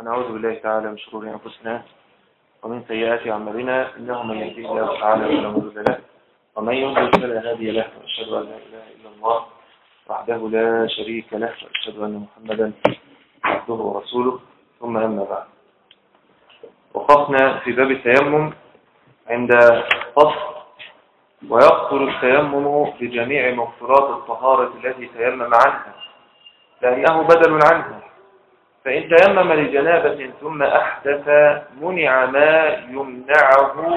ونعوذ بالله تعالى من شرور أنفسنا ومن سيئات أعمالنا إنه من يهديه الله تعالى فلا مضل له ومن يضلل فلا هادي له وأشهد أن لا إله إلا الله وحده لا شريك له وأشهد أن محمدا عبده ورسوله ثم أما بعد وقفنا في باب التيمم عند فصل ويقتل التيمم بجميع مغفرات الطهارة التي تيمم عنها لأنه بدل عنها فإن تيمم لجنابة ثم أحدث منع ما يمنعه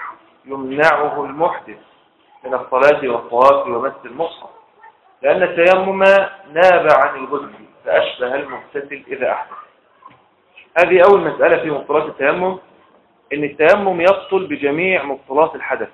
يمنعه المحدث من الصلاة والطواف ومس المصحف لأن التيمم ناب عن الغسل فأشبه المغتسل إذا أحدث هذه أول مسألة في مبطلات التيمم إن التيمم يبطل بجميع مبطلات الحدث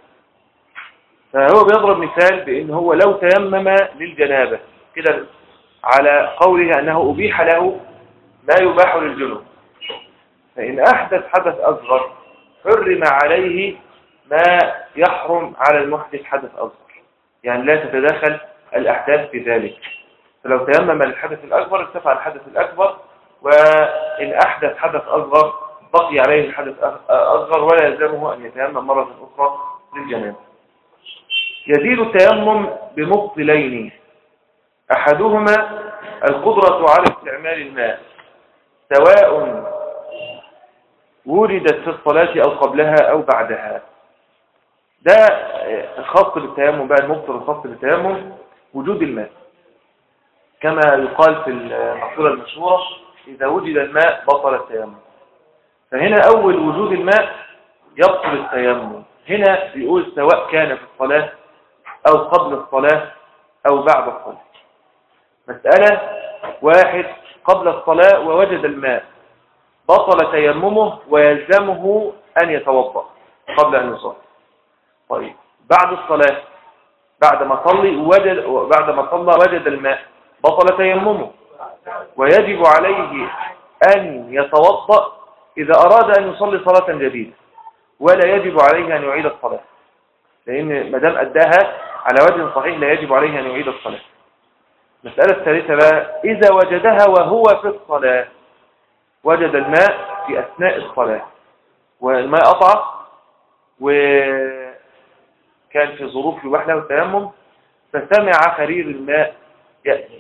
فهو بيضرب مثال بأن هو لو تيمم للجنابة كده على قوله أنه أبيح له ما يباح للجنوب فإن أحدث حدث أصغر حرم عليه ما يحرم على المحدث حدث أصغر يعني لا تتداخل الأحداث في ذلك فلو تيمم للحدث الأكبر ارتفع الحدث الأكبر وإن أحدث حدث أصغر بقي عليه الحدث أصغر ولا يلزمه أن يتيمم مرة أخرى للجنابة يزيد التيمم بمبطلين أحدهما القدرة على استعمال الماء سواء وردت في الصلاة أو قبلها أو بعدها ده الخاص بالتيمم بقى المبطل الخاص بالتيمم وجود الماء كما يقال في المقولة المشهورة إذا وجد الماء بطل التيمم فهنا أول وجود الماء يبطل التيمم هنا بيقول سواء كان في الصلاة أو قبل الصلاة أو بعد الصلاة مسألة واحد قبل الصلاة ووجد الماء بطل تيممه ويلزمه أن يتوضأ قبل أن يصلي طيب بعد الصلاة بعد ما صلي وجد بعد ما صلى وجد الماء بطل تيممه ويجب عليه أن يتوضأ إذا أراد أن يصلي صلاة جديدة ولا يجب عليه أن يعيد الصلاة لأن ما دام أداها على وجه صحيح لا يجب عليه أن يعيد الصلاة المسألة الثالثة بقى إذا وجدها وهو في الصلاة وجد الماء في أثناء الصلاة والماء قطع وكان في ظروف يباح له التيمم فسمع خرير الماء يأتي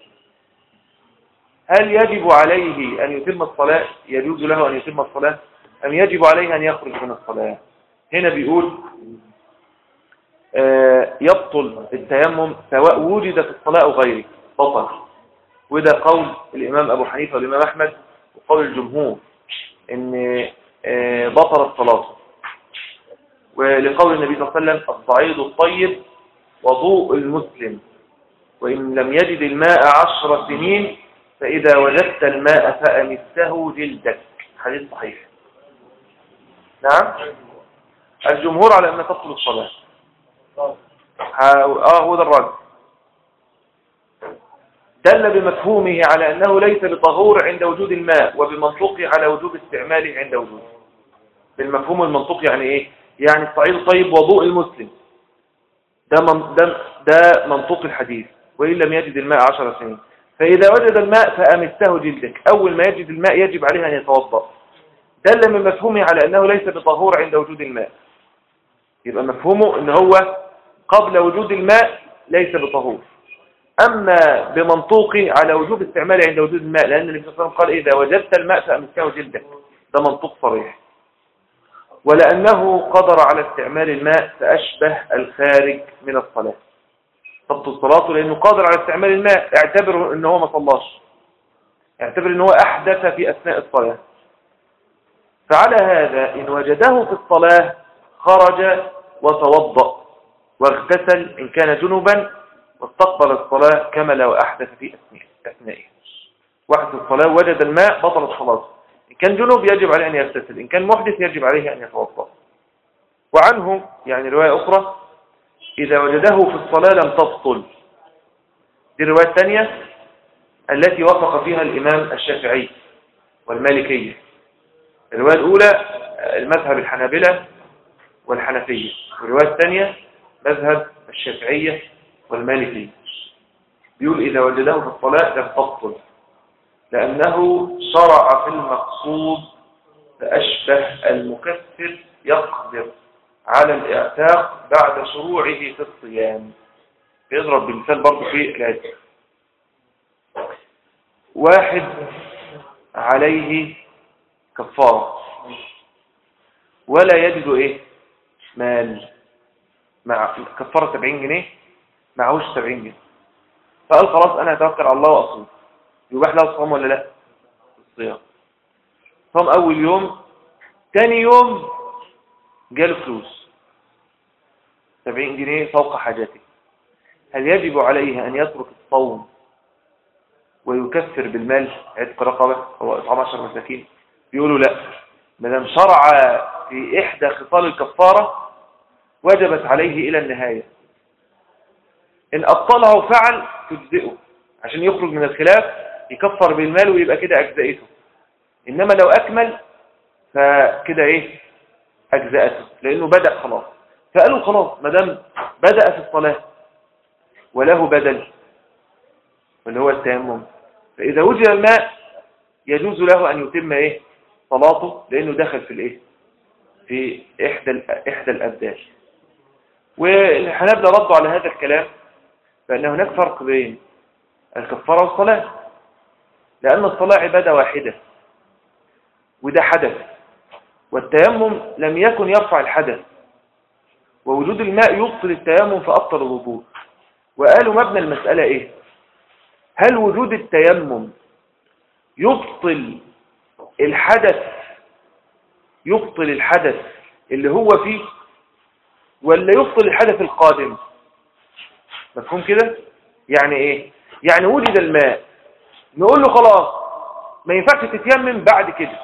هل يجب عليه أن يتم الصلاة يجوز له أن يتم الصلاة أم يجب عليه أن يخرج من الصلاة هنا بيقول يبطل التيمم سواء وجد في الصلاة أو غيره بطل وده قول الإمام أبو حنيفة والإمام أحمد وقول الجمهور إن بطل الصلاة ولقول النبي صلى الله عليه وسلم الصعيد الطيب وضوء المسلم وإن لم يجد الماء عشر سنين فإذا وجدت الماء فأمسه جلدك حديث صحيح نعم الجمهور على أن تبطل الصلاة اه هو ده الراجل دل بمفهومه على أنه ليس بطهور عند وجود الماء وبمنطوقه على وجوب استعماله عند وجوده بالمفهوم المنطقي يعني ايه يعني الصعيد الطيب وضوء المسلم ده من ده, ده منطوق الحديث وإن لم يجد الماء عشر سنين فإذا وجد الماء فأمسته جلدك أول ما يجد الماء يجب عليه أن يتوضأ دل من مفهومه على أنه ليس بطهور عند وجود الماء يبقى مفهومه أن هو قبل وجود الماء ليس بطهور أما بمنطوقي على وجوب استعماله عند وجود الماء لأن النبي صلى الله عليه وسلم قال إذا وجدت الماء فأمسكه جلدك ده منطوق صريح ولأنه قدر على استعمال الماء فأشبه الخارج من الصلاة تبطل صلاته لأنه قادر على استعمال الماء اعتبر أنه هو ما صلاش اعتبر أنه هو أحدث في أثناء الصلاة فعلى هذا إن وجده في الصلاة خرج وتوضأ واغتسل إن كان جنبا واستقبل الصلاة كما لو أحدث في أثنائه واحد في الصلاة وجد الماء بطل الصلاة إن كان جنوب يجب عليه أن يغتسل إن كان محدث يجب عليه أن يتوضأ وعنه يعني رواية أخرى إذا وجده في الصلاة لم تبطل دي الرواية الثانية التي وافق فيها الإمام الشافعي والمالكية الرواية الأولى المذهب الحنابلة والحنفية والرواية الثانية مذهب الشافعية والمالكية بيقول إذا وجده في الصلاة لم تبطل لأنه شرع في المقصود فأشبه المكفر يقدر على الاعتاق بعد شروعه في الصيام يضرب بمثال برضه في العزة واحد عليه كفارة ولا يجد ايه مال مع كفارة 70 جنيه معهوش 70 جنيه فقال خلاص انا هتوكل على الله واصوم يباح له الصوم ولا لا الصيام صام اول يوم تاني يوم جاله فلوس 70 جنيه فوق حاجته هل يجب عليه ان يترك الصوم ويكفر بالمال عتق رقبه او اطعام 10 مساكين بيقولوا لا ما دام شرع في احدى خصال الكفاره وجبت عليه الى النهايه ان ابطله فعل تجزئه عشان يخرج من الخلاف يكفر بالمال ويبقى كده اجزائته انما لو اكمل فكده ايه اجزاته لانه بدا خلاص فقالوا خلاص ما دام بدا في الصلاه وله بدل اللي هو التيمم فاذا وجد الماء يجوز له ان يتم ايه صلاته لانه دخل في الايه في احدى احدى الابدال والحنابلة ردوا على هذا الكلام بان هناك فرق بين الكفاره والصلاه لان الصلاه عباده واحده وده حدث والتيمم لم يكن يرفع الحدث ووجود الماء يبطل التيمم فأبطل الوضوء وقالوا مبنى المسألة ايه هل وجود التيمم يبطل الحدث يبطل الحدث اللي هو فيه ولا يبطل الحدث القادم مفهوم كده يعني ايه يعني وجد الماء نقول له خلاص ما ينفعش تتيمم بعد كده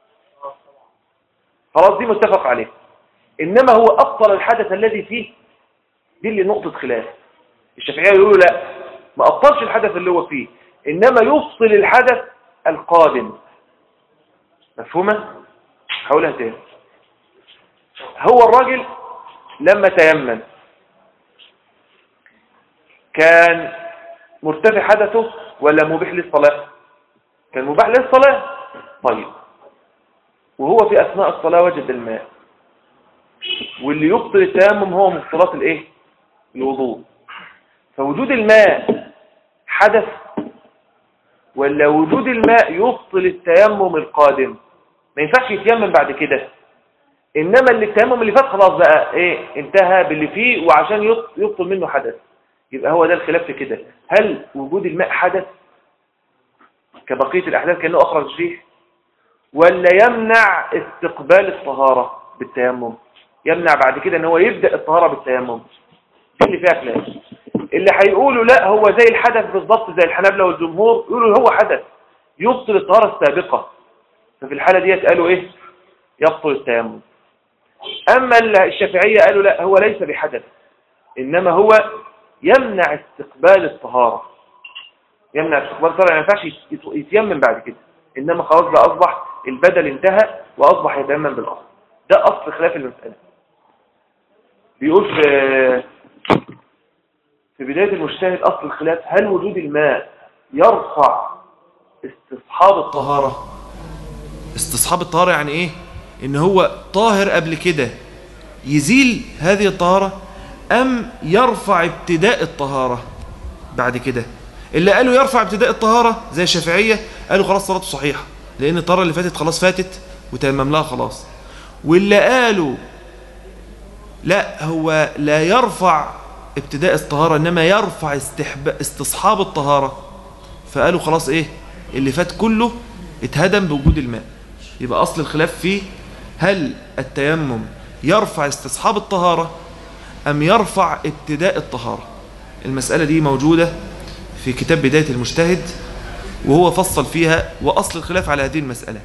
خلاص دي متفق عليه إنما هو أبطل الحدث الذي فيه دي اللي نقطة خلاف الشافعية يقولوا لا ما أبطلش الحدث اللي هو فيه إنما يفصل الحدث القادم مفهومة؟ هقولها تاني هو الراجل لما تيمم كان مرتفع حدثه ولا مبيح للصلاة كان مباح للصلاة طيب وهو في أثناء الصلاة وجد الماء واللي يبطل التيمم هو مبطلات الايه الوضوء فوجود الماء حدث ولا وجود الماء يبطل التيمم القادم ما ينفعش يتيمم بعد كده انما اللي التيمم اللي فات خلاص بقى ايه انتهى باللي فيه وعشان يبطل منه حدث يبقى هو ده الخلاف في كده هل وجود الماء حدث كبقية الأحداث كأنه أخرج فيه ولا يمنع استقبال الطهارة بالتيمم يمنع بعد كده ان هو يبدأ الطهارة بالتيمم دي اللي فيها خلاف اللي هيقولوا لا هو زي الحدث بالضبط زي الحنابلة والجمهور يقولوا هو حدث يبطل الطهارة السابقة ففي الحالة دي قالوا ايه يبطل التيمم اما الشافعية قالوا لا هو ليس بحدث انما هو يمنع استقبال الطهارة يمنع استقبال الطهارة ما ينفعش يتيمم بعد كده انما خلاص بقى اصبح البدل انتهى واصبح يتيمم بالاصل ده اصل خلاف المسألة بيقول في في بداية المجتهد اصل الخلاف هل وجود الماء يرفع استصحاب الطهارة استصحاب الطهارة يعني ايه ان هو طاهر قبل كده يزيل هذه الطهارة ام يرفع ابتداء الطهارة بعد كده اللي قالوا يرفع ابتداء الطهارة زي الشافعية قالوا خلاص صلاته صحيحة لان الطهارة اللي فاتت خلاص فاتت وتيمم لها خلاص واللي قالوا لا هو لا يرفع ابتداء الطهارة انما يرفع استحب... استصحاب الطهارة فقالوا خلاص ايه اللي فات كله اتهدم بوجود الماء يبقى اصل الخلاف فيه هل التيمم يرفع استصحاب الطهارة ام يرفع ابتداء الطهارة المسألة دي موجودة في كتاب بداية المجتهد وهو فصل فيها وأصل الخلاف على هذه المسألة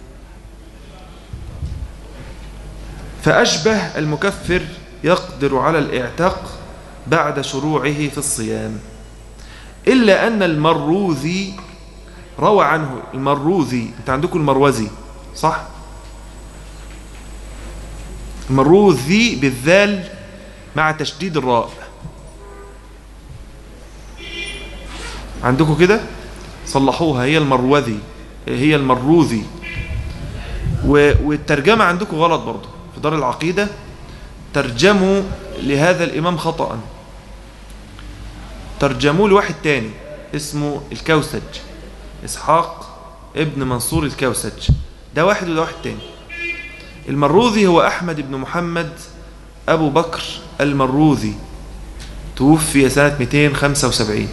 فأشبه المكفر يقدر على الاعتاق بعد شروعه في الصيام إلا أن المروذي روى عنه المروذي أنت عندكم المروزي صح؟ المروذي بالذال مع تشديد الراء عندكم كده صلحوها هي المروذي هي المروذي و- والترجمة عندكم غلط برضو في دار العقيدة ترجموا لهذا الإمام خطأ ترجموه لواحد تاني اسمه الكوسج إسحاق ابن منصور الكوسج ده واحد وده واحد تاني المروذي هو أحمد بن محمد أبو بكر المروذي توفي سنة 275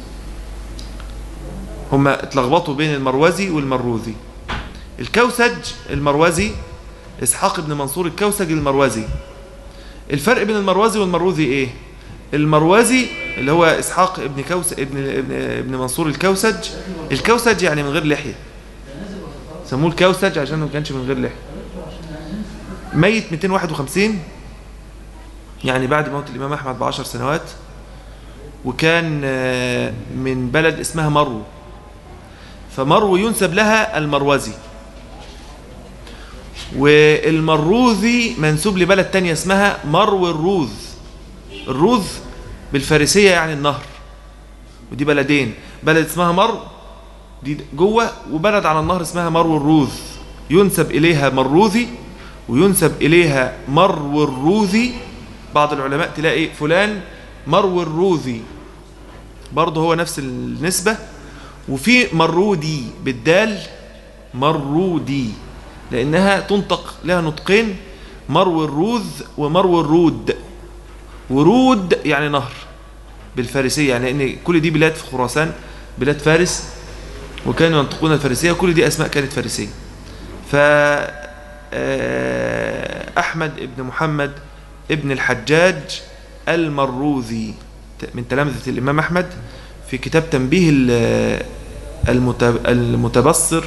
هما اتلخبطوا بين المروزي والمروذي الكوسج المروزي إسحاق بن منصور الكوسج المروزي الفرق بين المروزي والمروذي إيه؟ المروزي اللي هو إسحاق ابن كوس ابن ابن, ابن منصور الكوسج الكوسج يعني من غير لحية سموه الكوسج عشان ما كانش من غير لحية ميت 251 يعني بعد موت الإمام أحمد بعشر سنوات وكان آه، من بلد اسمها مرو فمرو ينسب لها المروزي والمروذي منسوب لبلد تانية اسمها مرو الروذ الروذ بالفارسية يعني النهر ودي بلدين بلد اسمها مرو دي جوه وبلد على النهر اسمها مرو الروذ ينسب إليها مروذي وينسب إليها مرو الروذي بعض العلماء تلاقي فلان مرو الروذي برضه هو نفس النسبة وفي مرودي بالدال مرودي لأنها تنطق لها نطقين مرو الروذ ومرو الرود ورود يعني نهر بالفارسية يعني لأن كل دي بلاد في خراسان بلاد فارس وكانوا ينطقون الفارسية كل دي أسماء كانت فارسية ف آه، أحمد ابن محمد ابن الحجاج المروذي من تلامذة الإمام أحمد في كتاب تنبيه ال- المتب- المتبصر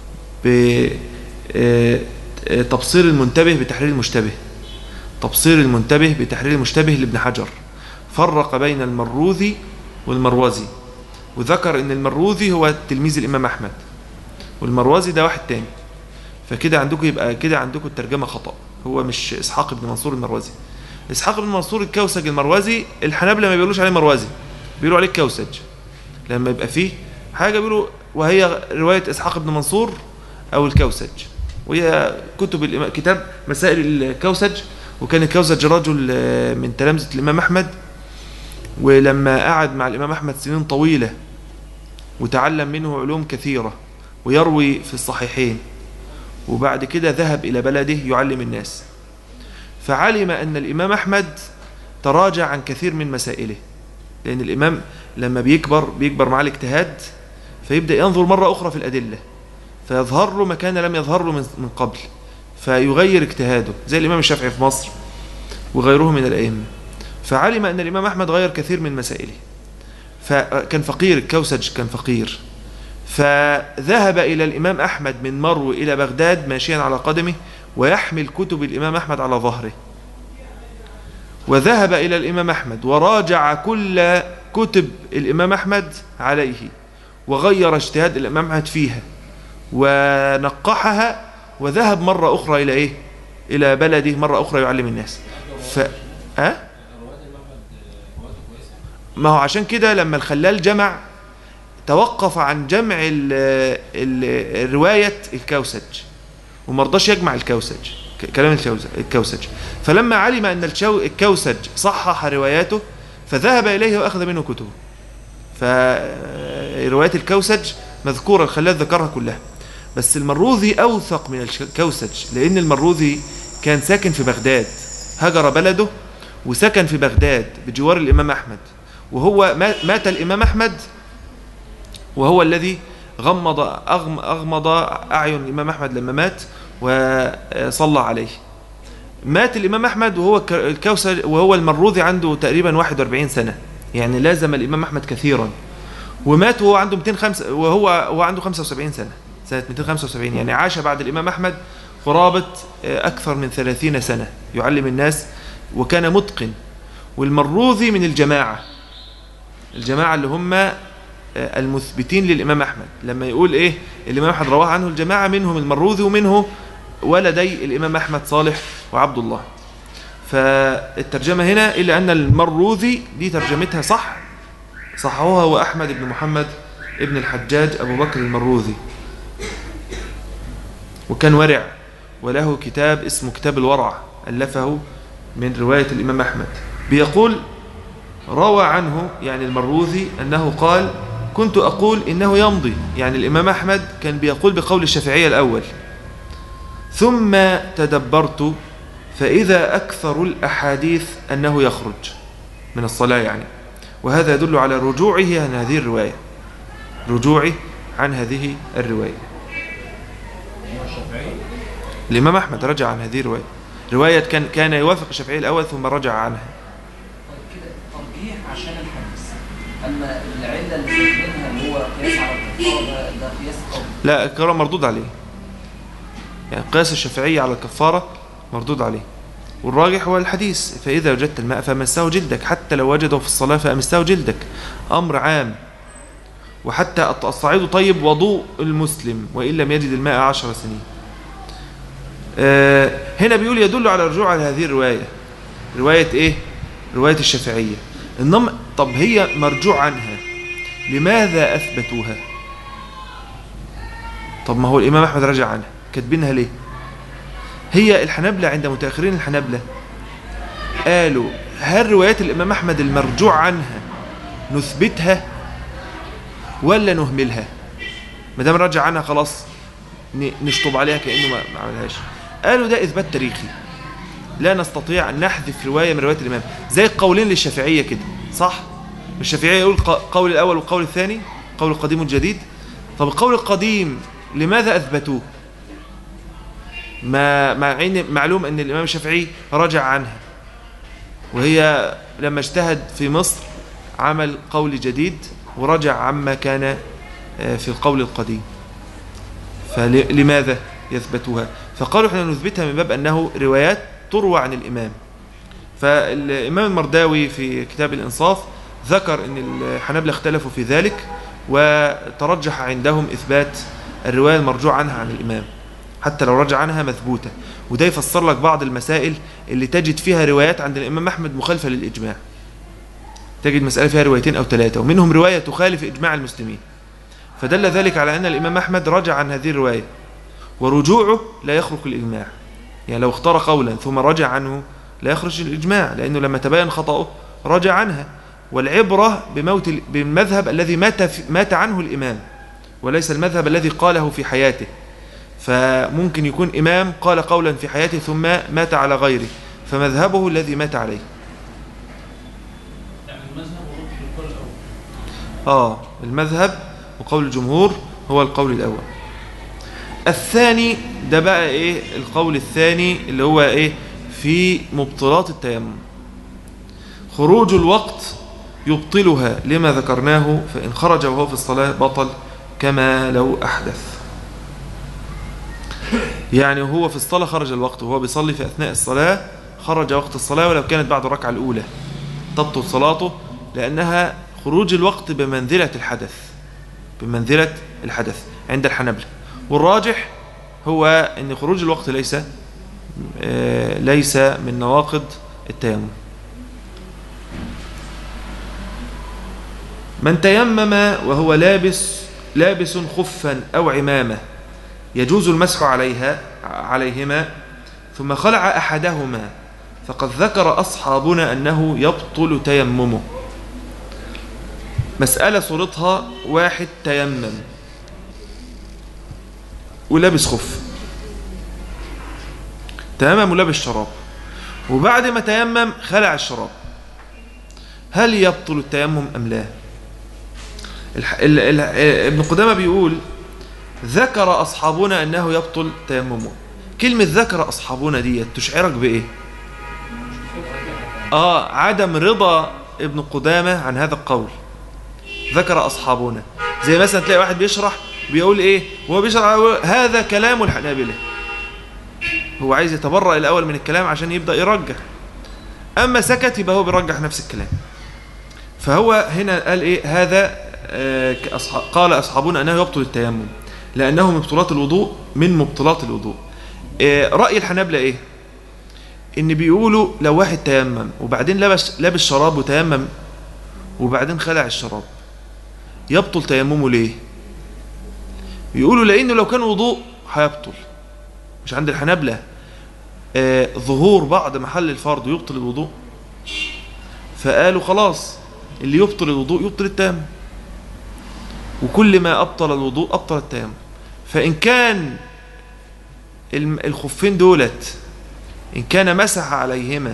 بتبصير المنتبه بتحرير المشتبه تبصير المنتبه بتحرير المشتبه لابن حجر فرق بين المروذي والمروزي وذكر ان المروذي هو تلميذ الامام احمد والمروزي ده واحد تاني فكده عندكم يبقى كده عندكم الترجمه خطا هو مش اسحاق بن منصور المروزي اسحاق بن منصور الكوسج المروزي الحنابلة ما بيقولوش عليه مروزي بيقولوا عليه كوسج لما يبقى فيه حاجه بيقولوا وهي روايه اسحاق بن منصور او الكوسج وهي كتب الإمام كتاب مسائل الكوسج وكان الكوسج رجل آه، من تلامذة الإمام أحمد ولما قعد مع الإمام أحمد سنين طويلة وتعلم منه علوم كثيرة ويروي في الصحيحين وبعد كده ذهب إلى بلده يعلم الناس فعلم أن الإمام أحمد تراجع عن كثير من مسائله لأن الإمام لما بيكبر بيكبر مع الاجتهاد فيبدأ ينظر مرة أخرى في الأدلة فيظهر له مكان لم يظهر له من من قبل فيغير اجتهاده زي الإمام الشافعي في مصر وغيره من الأئمة فعلم أن الإمام أحمد غير كثير من مسائله فكان فقير الكوسج كان فقير فذهب إلى الإمام أحمد من مرو إلى بغداد ماشيا على قدمه ويحمل كتب الإمام أحمد على ظهره وذهب إلى الإمام أحمد وراجع كل كتب الإمام أحمد عليه وغير اجتهاد الإمام أحمد فيها ونقحها وذهب مرة أخرى إلى إيه؟ إلى بلده مرة أخرى يعلم الناس ف... أه؟ ما هو عشان كده لما الخلال جمع توقف عن جمع ال ال الرواية الكوسج وما رضاش يجمع الكوسج ك- كلام الكوز- الكوسج فلما علم أن الشو- الكوسج صحح رواياته فذهب إليه وأخذ منه كتبه فروايات الكوسج مذكورة الخلال ذكرها كلها بس المروذي أوثق من الكوسج لأن المروذي كان ساكن في بغداد هجر بلده وسكن في بغداد بجوار الإمام أحمد وهو ما- مات الإمام أحمد وهو الذي غمض أغم أغمض أعين الإمام أحمد لما مات وصلى عليه مات الإمام أحمد وهو ك- الكوثر وهو المروذي عنده تقريبا 41 سنة يعني لازم الإمام أحمد كثيرا ومات وهو عنده 205 وهو هو عنده 75 سنة سنة 275 يعني عاش بعد الإمام أحمد قرابة آه، أكثر من 30 سنة يعلم الناس وكان متقن والمروذي من الجماعة الجماعة اللي هم آه، المثبتين للإمام أحمد لما يقول إيه الإمام أحمد رواه عنه الجماعة منهم المروذي ومنه ولدي الإمام أحمد صالح وعبد الله فالترجمة هنا إلا أن المروذي دي ترجمتها صح صححوها هو أحمد بن محمد ابن الحجاج أبو بكر المروذي وكان ورع وله كتاب اسمه كتاب الورع ألفه من رواية الإمام أحمد بيقول روى عنه يعني المروذي أنه قال كنت أقول إنه يمضي يعني الإمام أحمد كان بيقول بقول الشافعية الأول ثم تدبرت فإذا أكثر الأحاديث أنه يخرج من الصلاة يعني وهذا يدل على رجوعه عن هذه الرواية رجوعه عن هذه الرواية الإمام أحمد رجع عن هذه الرواية رواية كان كان يوافق الشافعي الأول ثم رجع عنها طيب كده ترجيح عشان الحديث اما العله اللي شايفينها اللي هو قياس على الكفاره ده ده قياس قوي لا الكلام مردود عليه يعني قياس الشافعية على الكفارة مردود عليه والراجح هو الحديث فإذا وجدت الماء فمسه جلدك حتى لو وجده في الصلاة فأمسه جلدك أمر عام وحتى الصعيد طيب وضوء المسلم وإن لم يجد الماء عشر سنين آه، هنا بيقول يدل على الرجوع على هذه الرواية رواية إيه؟ رواية الشافعية إنما طب هي مرجوع عنها لماذا أثبتوها؟ طب ما هو الإمام أحمد رجع عنها كاتبينها ليه؟ هي الحنابلة عند متأخرين الحنابلة قالوا هل روايات الإمام أحمد المرجوع عنها نثبتها ولا نهملها ما دام رجع عنها خلاص ن- نشطب عليها كأنه ما ما عملهاش قالوا ده إثبات تاريخي لا نستطيع أن نحذف رواية من روايات الإمام زي القولين للشافعية كده صح الشافعية يقول ق- قول الأول والقول الثاني قول القديم والجديد طب القول القديم لماذا أثبتوه ما مع ان معلوم ان الامام الشافعي رجع عنها وهي لما اجتهد في مصر عمل قول جديد ورجع عما كان آه، في القول القديم فلماذا يثبتوها فقالوا احنا نثبتها من باب انه روايات تروى عن الامام فالامام المرداوي في كتاب الانصاف ذكر ان الحنابلة اختلفوا في ذلك وترجح عندهم اثبات الروايه المرجوع عنها عن الامام حتى لو رجع عنها مثبوتة وده يفسر لك بعض المسائل اللي تجد فيها روايات عند الإمام أحمد مخالفة للإجماع تجد مسألة فيها روايتين أو ثلاثة ومنهم رواية تخالف إجماع المسلمين فدل ذلك على أن الإمام أحمد رجع عن هذه الرواية ورجوعه لا يخرق الإجماع يعني لو اختار قولا ثم رجع عنه لا يخرج الإجماع لأنه لما تبين خطأه رجع عنها والعبرة بموت ال- بالمذهب الذي مات, في مات عنه الإمام وليس المذهب الذي قاله في حياته فممكن يكون إمام قال قولا في حياته ثم مات على غيره فمذهبه الذي مات عليه يعني المذهب وروح القول الأول آه المذهب وقول الجمهور هو القول الأول الثاني ده بقى إيه القول الثاني اللي هو إيه في مبطلات التيمم خروج الوقت يبطلها لما ذكرناه فإن خرج وهو في الصلاة بطل كما لو أحدث يعني هو في الصلاة خرج الوقت وهو بيصلي في أثناء الصلاة خرج وقت الصلاة ولو كانت بعد الركعة الأولى تبطل صلاته لأنها خروج الوقت بمنزلة الحدث بمنزلة الحدث عند الحنبلة والراجح هو أن خروج الوقت ليس آه، ليس من نواقض التيمم من تيمم وهو لابس لابس خفا أو عمامة يجوز المسح عليها عليهما ثم خلع أحدهما فقد ذكر أصحابنا أنه يبطل تيممه مسألة صورتها واحد تيمم ولابس خف تيمم ولابس شراب وبعد ما تيمم خلع الشراب هل يبطل التيمم أم لا الح... ال... ال... ابن قدامة بيقول ذكر أصحابنا أنه يبطل تيممه كلمة ذكر أصحابنا دي تشعرك بإيه آه عدم رضا ابن قدامة عن هذا القول ذكر أصحابنا زي مثلا تلاقي واحد بيشرح بيقول إيه وهو بيشرح يقول هذا كلام الحنابلة هو عايز يتبرأ الأول من الكلام عشان يبدأ يرجح أما سكت يبقى هو بيرجح نفس الكلام فهو هنا قال إيه هذا آه كأصحاب قال أصحابنا أنه يبطل التيمم لأنه مبطلات الوضوء من مبطلات الوضوء آه رأي الحنابلة إيه إن بيقولوا لو واحد تيمم وبعدين لبس لابس شراب وتيمم وبعدين خلع الشراب يبطل تيممه ليه يقولوا لأنه لو كان وضوء هيبطل مش عند الحنابلة آه ظهور بعض محل الفرض يبطل الوضوء فقالوا خلاص اللي يبطل الوضوء يبطل التيمم وكل ما أبطل الوضوء أبطل التيمم فإن كان الم- الخفين دولت إن كان مسح عليهما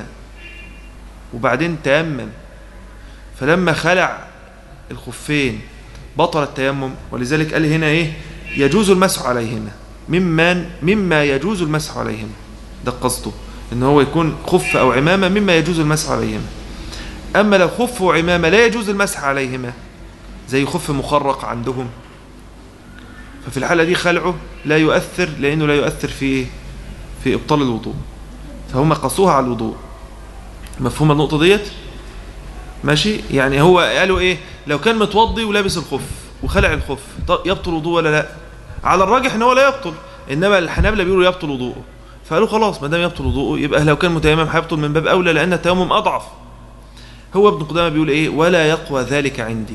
وبعدين تيمم فلما خلع الخفين بطل التيمم ولذلك قال هنا إيه يجوز المسح عليهما ممن مما يجوز المسح عليهما ده قصده إن هو يكون خف أو عمامة مما يجوز المسح عليهما أما لو خف وعمامة لا يجوز المسح عليهما زي خف مخرق عندهم ففي الحالة دي خلعه لا يؤثر لأنه لا يؤثر في إيه؟ في إبطال الوضوء فهم قصوها على الوضوء مفهوم النقطة ديت ماشي يعني هو قالوا إيه لو كان متوضي ولابس الخف وخلع الخف طب يبطل وضوء ولا لا على الراجح ان هو لا يبطل انما الحنابلة بيقولوا يبطل وضوءه فقالوا خلاص ما دام يبطل وضوءه يبقى لو كان متيمم هيبطل من باب اولى لان التيمم اضعف هو ابن قدامه بيقول ايه ولا يقوى ذلك عندي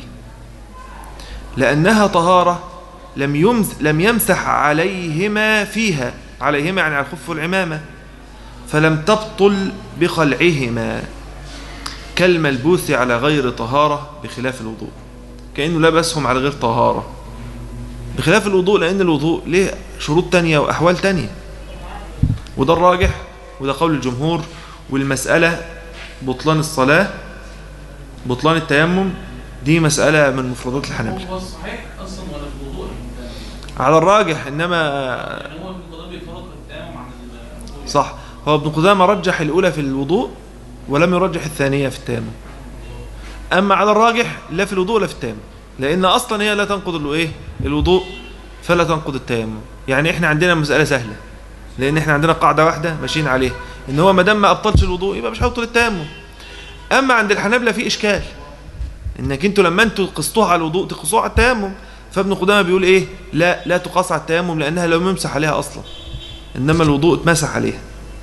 لأنها طهارة لم يمز لم يمسح عليهما فيها عليهما يعني على الخف والعمامة فلم تبطل بخلعهما كالملبوس على غير طهارة بخلاف الوضوء كأنه لبسهم على غير طهارة بخلاف الوضوء لأن الوضوء له شروط تانية وأحوال تانية وده الراجح وده قول الجمهور والمسألة بطلان الصلاة بطلان التيمم دي مسألة من مفردات الحنابلة هو الصحيح اصلا ولا في الوضوء ال- على الراجح إنما يعني هو ابن قدامه بيفرق التيمم عن الوضوء صح هو ابن قدامة رجح الأولى في الوضوء ولم يرجح الثانية في التيمم أما على الراجح لا في الوضوء ولا في التيمم لأن أصلا هي لا تنقض الو- إيه الوضوء فلا تنقض التيمم يعني إحنا عندنا مسألة سهلة لأن إحنا عندنا قاعدة واحدة ماشيين عليها إن هو ما دام ما أبطلش الوضوء يبقى مش هيبطل التيمم أما عند الحنابلة في إشكال إنك أنتوا لما أنتوا قصتوها على الوضوء تقصوها على التيمم فابن قدامة بيقول إيه لا لا تقاس على التيمم لأنها لو يمسح عليها أصلا إنما الوضوء اتمسح عليها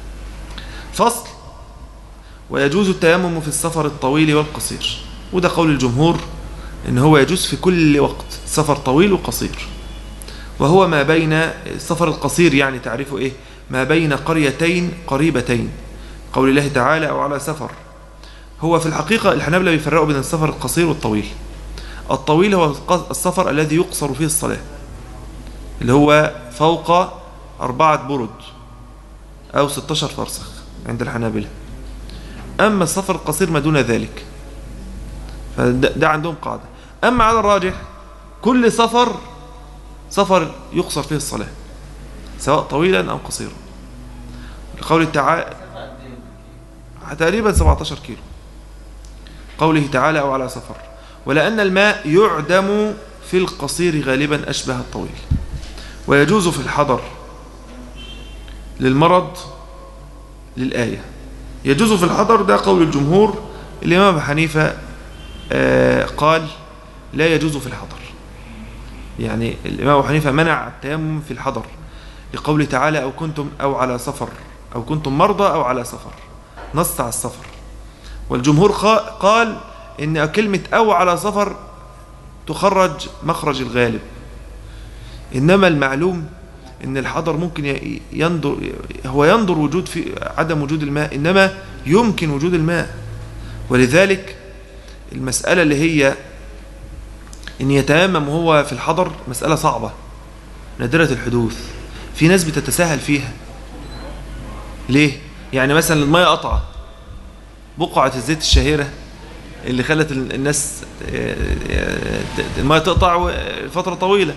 فصل ويجوز التيمم في السفر الطويل والقصير وده قول الجمهور ان هو يجوز في كل وقت سفر طويل وقصير وهو ما بين السفر القصير يعني تعرفه ايه ما بين قريتين قريبتين قول الله تعالى او على سفر هو في الحقيقة الحنابلة بيفرقوا بين السفر القصير والطويل الطويل هو الق- السفر الذي يقصر فيه الصلاة اللي هو فوق أربعة برد أو 16 فرسخ عند الحنابلة أما السفر القصير ما دون ذلك فده ده عندهم قاعدة أما على الراجح كل سفر سفر يقصر فيه الصلاة سواء طويلا أو قصيرا لقول تعالى تقريبا 17 كيلو قوله تعالى أو على سفر ولأن الماء يعدم في القصير غالبا أشبه الطويل ويجوز في الحضر للمرض للآية يجوز في الحضر ده قول الجمهور الإمام أبو حنيفة آه، قال لا يجوز في الحضر يعني الإمام أبو حنيفة منع التيمم في الحضر لقوله تعالى أو كنتم أو على سفر أو كنتم مرضى أو على سفر نص على السفر والجمهور قا- قال إن كلمة أو على سفر تخرج مخرج الغالب إنما المعلوم إن الحضر ممكن ي- ينظر هو ينظر وجود في عدم وجود الماء إنما يمكن وجود الماء ولذلك المسألة اللي هي إن يتيمم وهو في الحضر مسألة صعبة نادرة الحدوث في ناس بتتساهل فيها ليه؟ يعني مثلا المية قطعة بقعة الزيت الشهيرة اللي خلت ال- الناس آه، آه، المية تقطع فترة طويلة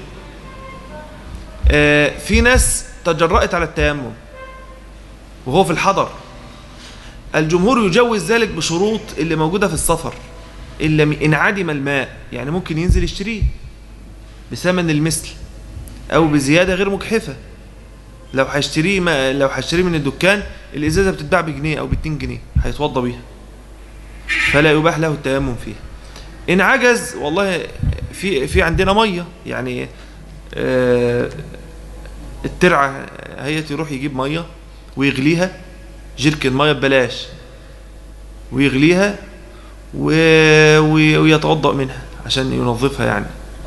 آه، في ناس تجرأت على التيمم وهو في الحضر الجمهور يجوز ذلك بشروط اللي موجودة في السفر إلا م- إن عدم الماء يعني ممكن ينزل يشتريه بثمن المثل أو بزيادة غير مجحفة لو هيشتريه ما لو هيشتريه من الدكان الإزازة بتتباع بجنيه أو باتنين جنيه هيتوضى بيها فلا يباح له التيمم فيها إن عجز والله في في عندنا مية يعني آه، الترعة هي يروح يجيب مية ويغليها جيركن مية ببلاش ويغليها و... وي- ويتوضأ منها عشان ينظفها يعني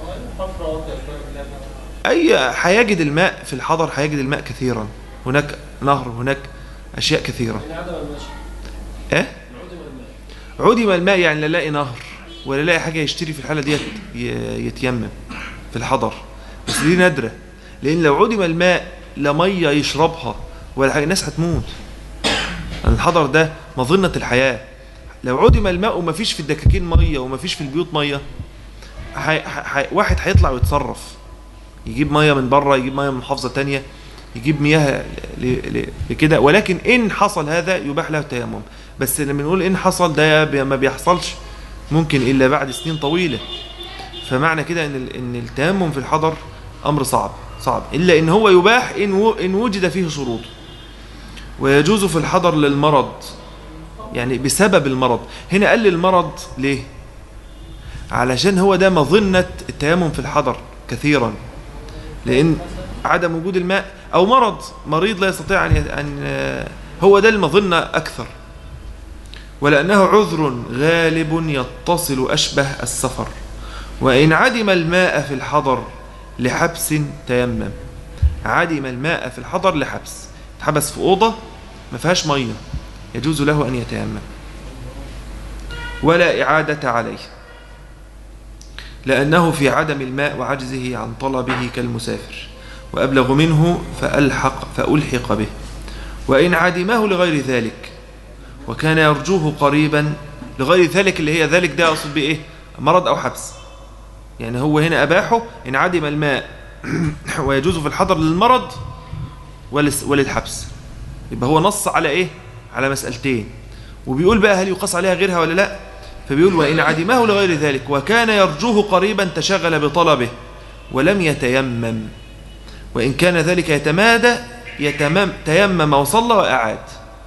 أي هيجد الماء في الحضر هيجد الماء كثيرا هناك نهر هناك أشياء كثيرة عدم المشي إيه؟ عدم الماء عدم الماء يعني لا لاقي نهر ولا لاقي حاجة يشتري في الحالة ديت ي- يتيمم في الحضر بس دي نادرة لأن لو عدم الماء لا مية يشربها ولا حاجة الناس هتموت لأن الحضر ده مظنة الحياة لو عدم الماء ومفيش في الدكاكين مية ومفيش في البيوت مية حي... حي... واحد هيطلع ويتصرف يجيب مية من بره يجيب مية من محافظة تانية يجيب مياه ل... ل... لكده ولكن إن حصل هذا يباح له التيمم بس لما نقول إن حصل ده بي- ما بيحصلش ممكن إلا بعد سنين طويلة فمعنى كده إن ال... إن التيمم في الحضر أمر صعب صعب إلا إن هو يباح إن, و... إن وجد فيه شروط ويجوز في الحضر للمرض يعني بسبب المرض هنا قال لي المرض ليه علشان هو ده مظنة التيمم في الحضر كثيرا لأن عدم وجود الماء أو مرض مريض لا يستطيع أن, ي- أن هو ده المظنة أكثر ولأنه عذر غالب يتصل أشبه السفر وإن عدم الماء في الحضر لحبس تيمم عدم الماء في الحضر لحبس اتحبس في أوضة ما فيهاش مية يجوز له أن يتيمم ولا إعادة عليه لأنه في عدم الماء وعجزه عن طلبه كالمسافر وأبلغ منه فألحق فألحق به وإن عدمه لغير ذلك وكان يرجوه قريبا لغير ذلك اللي هي ذلك ده أقصد بإيه مرض أو حبس يعني هو هنا أباحه إن عدم الماء ويجوز في الحضر للمرض ولس- وللحبس يبقى هو نص على إيه على مسألتين وبيقول بقى هل يقاس عليها غيرها ولا لا فبيقول وإن عدمه لغير ذلك وكان يرجوه قريبا تشغل بطلبه ولم يتيمم وإن كان ذلك يتمادى يتمم تيمم وصلى وأعاد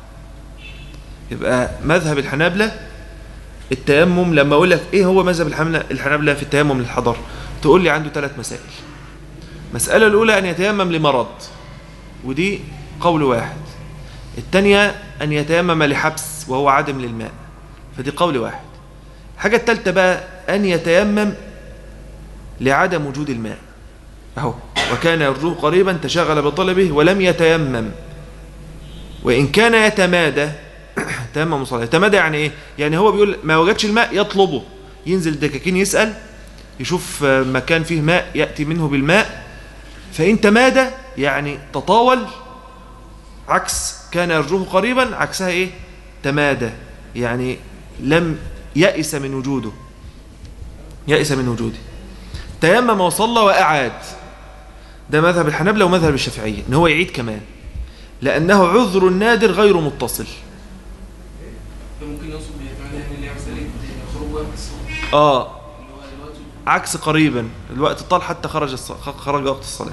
يبقى مذهب الحنابلة التيمم لما أقول لك إيه هو مذهب الحنابلة الحنابلة في التيمم للحضر تقول لي عنده ثلاث مسائل المسألة الأولى أن يتيمم لمرض ودي قول واحد الثانية أن يتيمم لحبس وهو عدم للماء فدي قول واحد الحاجة الثالثة بقى أن يتيمم لعدم وجود الماء أهو وكان يرجوه قريبا تشغل بطلبه ولم يتيمم وإن كان يتمادى تيمم صلاة يتمادى يعني إيه؟ يعني هو بيقول ما وجدش الماء يطلبه ينزل الدكاكين يسأل يشوف آه، مكان فيه ماء يأتي منه بالماء فإن تمادى يعني تطاول عكس كان يرجوه قريبا عكسها ايه تمادى يعني لم يأس من وجوده يأس من وجوده تيمم وصلى وأعاد ده مذهب الحنابلة ومذهب الشافعية ان هو يعيد كمان لأنه عذر نادر غير متصل ممكن يوصل بمعنى يعني اللي مسألة خروج وقت الصلاة اه اللي هو دلوقتي عكس قريبا الوقت طال حتى خرج الص... خرج وقت الصلاة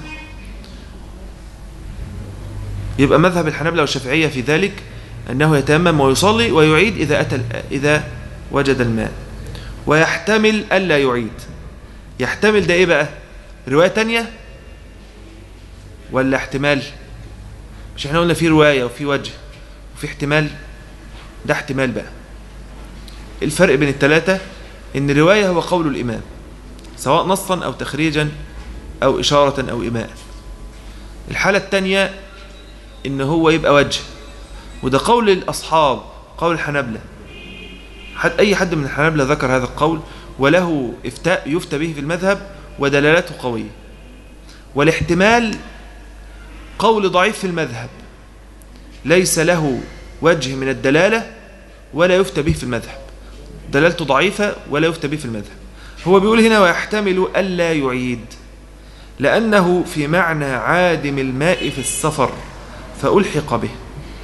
يبقى مذهب الحنابلة والشافعية في ذلك أنه يتيمم ويصلي ويعيد إذا أتى إذا وجد الماء ويحتمل ألا يعيد يحتمل ده إيه بقى رواية تانية ولا احتمال مش احنا قلنا في رواية وفي وجه وفي احتمال ده احتمال بقى الفرق بين الثلاثة إن الرواية هو قول الإمام سواء نصا أو تخريجا أو إشارة أو إيماء الحالة الثانية إن هو يبقى وجه وده قول الأصحاب قول الحنابلة حد أي حد من الحنابلة ذكر هذا القول وله إفتاء يفتى به في المذهب ودلالته قوية والاحتمال قول ضعيف في المذهب ليس له وجه من الدلالة ولا يفتى به في المذهب دلالته ضعيفة ولا يفتى به في المذهب هو بيقول هنا ويحتمل ألا يعيد لأنه في معنى عادم الماء في السفر فألحق به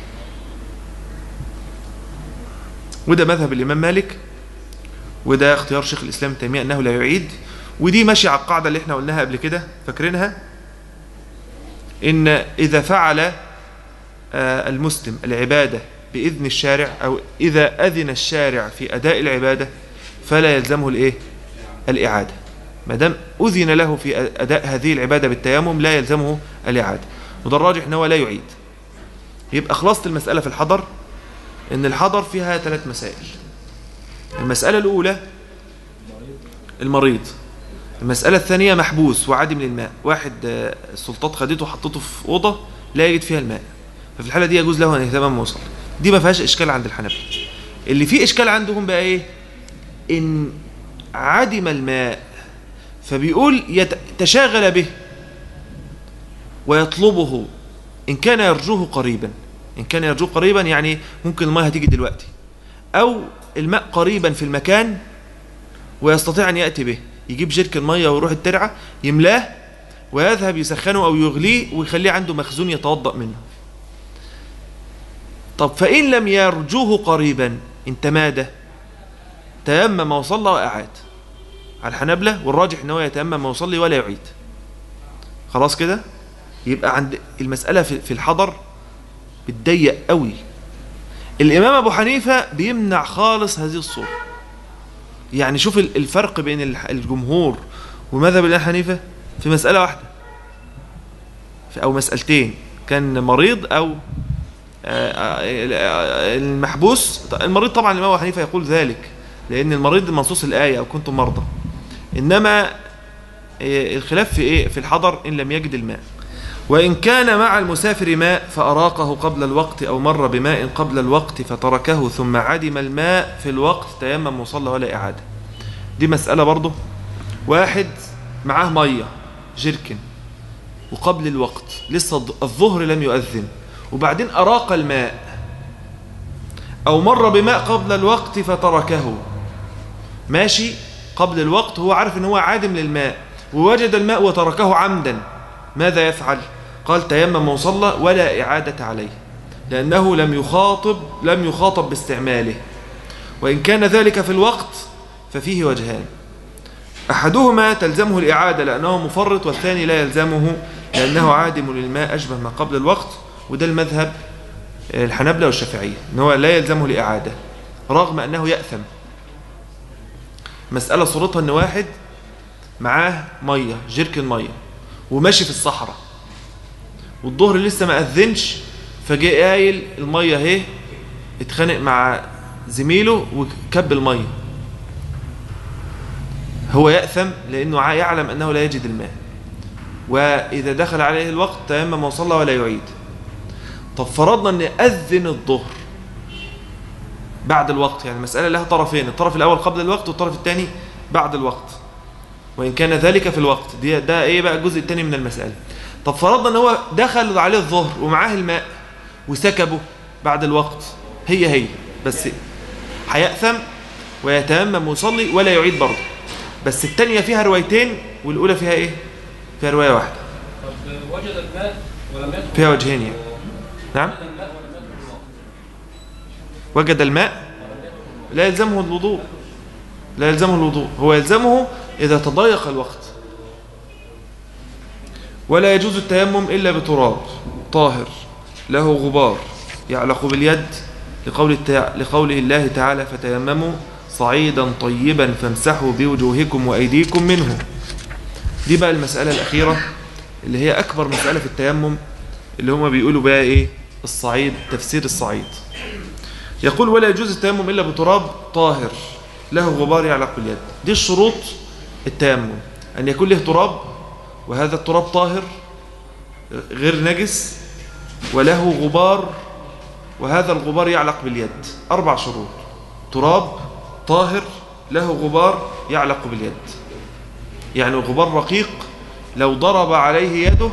وده مذهب الإمام مالك وده اختيار شيخ الإسلام تيمية أنه لا يعيد ودي ماشي على القاعدة اللي احنا قلناها قبل كده فاكرينها إن إذا فعل آه، المسلم العبادة بإذن الشارع أو إذا أذن الشارع في أداء العبادة فلا يلزمه الإيه؟ الإعادة ما دام أذن له في أداء هذه العبادة بالتيمم لا يلزمه الإعادة وده الراجح أنه لا يعيد يبقى خلاصة المسألة في الحضر إن الحضر فيها ثلاث مسائل المسألة الأولى المريض المسألة الثانية محبوس وعادم للماء واحد آه، السلطات خدته وحطته في أوضة لا يجد فيها الماء ففي الحالة دي يجوز له أن يهتمم وصل دي ما فيهاش إشكال عند الحنابلة اللي فيه إشكال عندهم بقى إيه إن عدم الماء فبيقول يت- تشاغل به ويطلبه إن كان يرجوه قريبا إن كان يرجوه قريبا يعني ممكن الماء هتيجي دلوقتي أو الماء قريبا في المكان ويستطيع أن يأتي به يجيب جيركن مية ويروح الترعة يملاه ويذهب يسخنه أو يغليه ويخليه عنده مخزون يتوضأ منه طب فإن لم يرجوه قريبا ان تمادى تيمم وصلى وأعاد على الحنبلة والراجح ان هو يتيمم ويصلي ولا يعيد خلاص كده يبقى عند المسألة في في الحضر بتضيق قوي الإمام أبو حنيفة بيمنع خالص هذه الصورة يعني شوف ال- الفرق بين الح- الجمهور ومذهب الإمام حنيفة في مسألة واحدة في- أو مسألتين كان مريض أو آه، آه، المحبوس المريض طبعا الإمام أبو حنيفة يقول ذلك لأن المريض منصوص الآية أو كنتم مرضى إنما آه، الخلاف في إيه في الحضر إن لم يجد الماء وإن كان مع المسافر ماء فأراقه قبل الوقت أو مر بماء قبل الوقت فتركه ثم عدم الماء في الوقت تيمم وصلى ولا إعادة دي مسألة برضه واحد معاه مية جركن وقبل الوقت لسه الظ- الظهر لم يؤذن وبعدين أراق الماء أو مر بماء قبل الوقت فتركه ماشي قبل الوقت هو عارف ان هو عادم للماء ووجد الماء وتركه عمدا ماذا يفعل قال تيمم وصلى ولا إعادة عليه لأنه لم يخاطب لم يخاطب باستعماله وإن كان ذلك في الوقت ففيه وجهان أحدهما تلزمه الإعادة لأنه مفرط والثاني لا يلزمه لأنه عادم للماء أشبه ما قبل الوقت وده المذهب الحنبلة والشافعية إن هو لا يلزمه الإعادة رغم أنه يأثم مسألة صورتها أن واحد معاه مية جيركن مية وماشي في الصحراء والظهر لسه ما أذنش فجاء قايل المية اهي اتخانق مع زميله وكب المية هو يأثم لأنه ع- يعلم أنه لا يجد الماء وإذا دخل عليه الوقت تيمم وصلى ولا يعيد طب فرضنا أن أذن الظهر بعد الوقت يعني المسألة لها طرفين الطرف الأول قبل الوقت والطرف الثاني بعد الوقت وإن كان ذلك في الوقت دي ده إيه بقى الجزء الثاني من المسألة طب فرضنا أن هو دخل عليه الظهر ومعاه الماء وسكبه بعد الوقت هي هي بس هيأثم ويتيمم ويصلي ولا يعيد برضه بس الثانية فيها روايتين والأولى فيها إيه؟ فيها رواية واحدة طب وجد الماء ولم يدخل فيها وجهين يعني نعم وجد الماء ولم يدخل الوقت وجد الماء لا يلزمه الوضوء لا يلزمه الوضوء هو يلزمه إذا تضيق الوقت ولا يجوز التيمم إلا بتراب طاهر له غبار يعلق باليد لقول التع... لقوله الله تعالى فتيمموا صعيدا طيبا فامسحوا بوجوهكم وأيديكم منه دي بقى المسألة الأخيرة اللي هي أكبر مسألة في التيمم اللي هما بيقولوا بقى إيه الصعيد تفسير الصعيد يقول ولا يجوز التيمم إلا بتراب طاهر له غبار يعلق باليد دي الشروط التيمم أن يكون له تراب وهذا التراب طاهر غير نجس وله غبار وهذا الغبار يعلق باليد أربع شروط تراب طاهر له غبار يعلق باليد يعني غبار رقيق لو ضرب عليه يده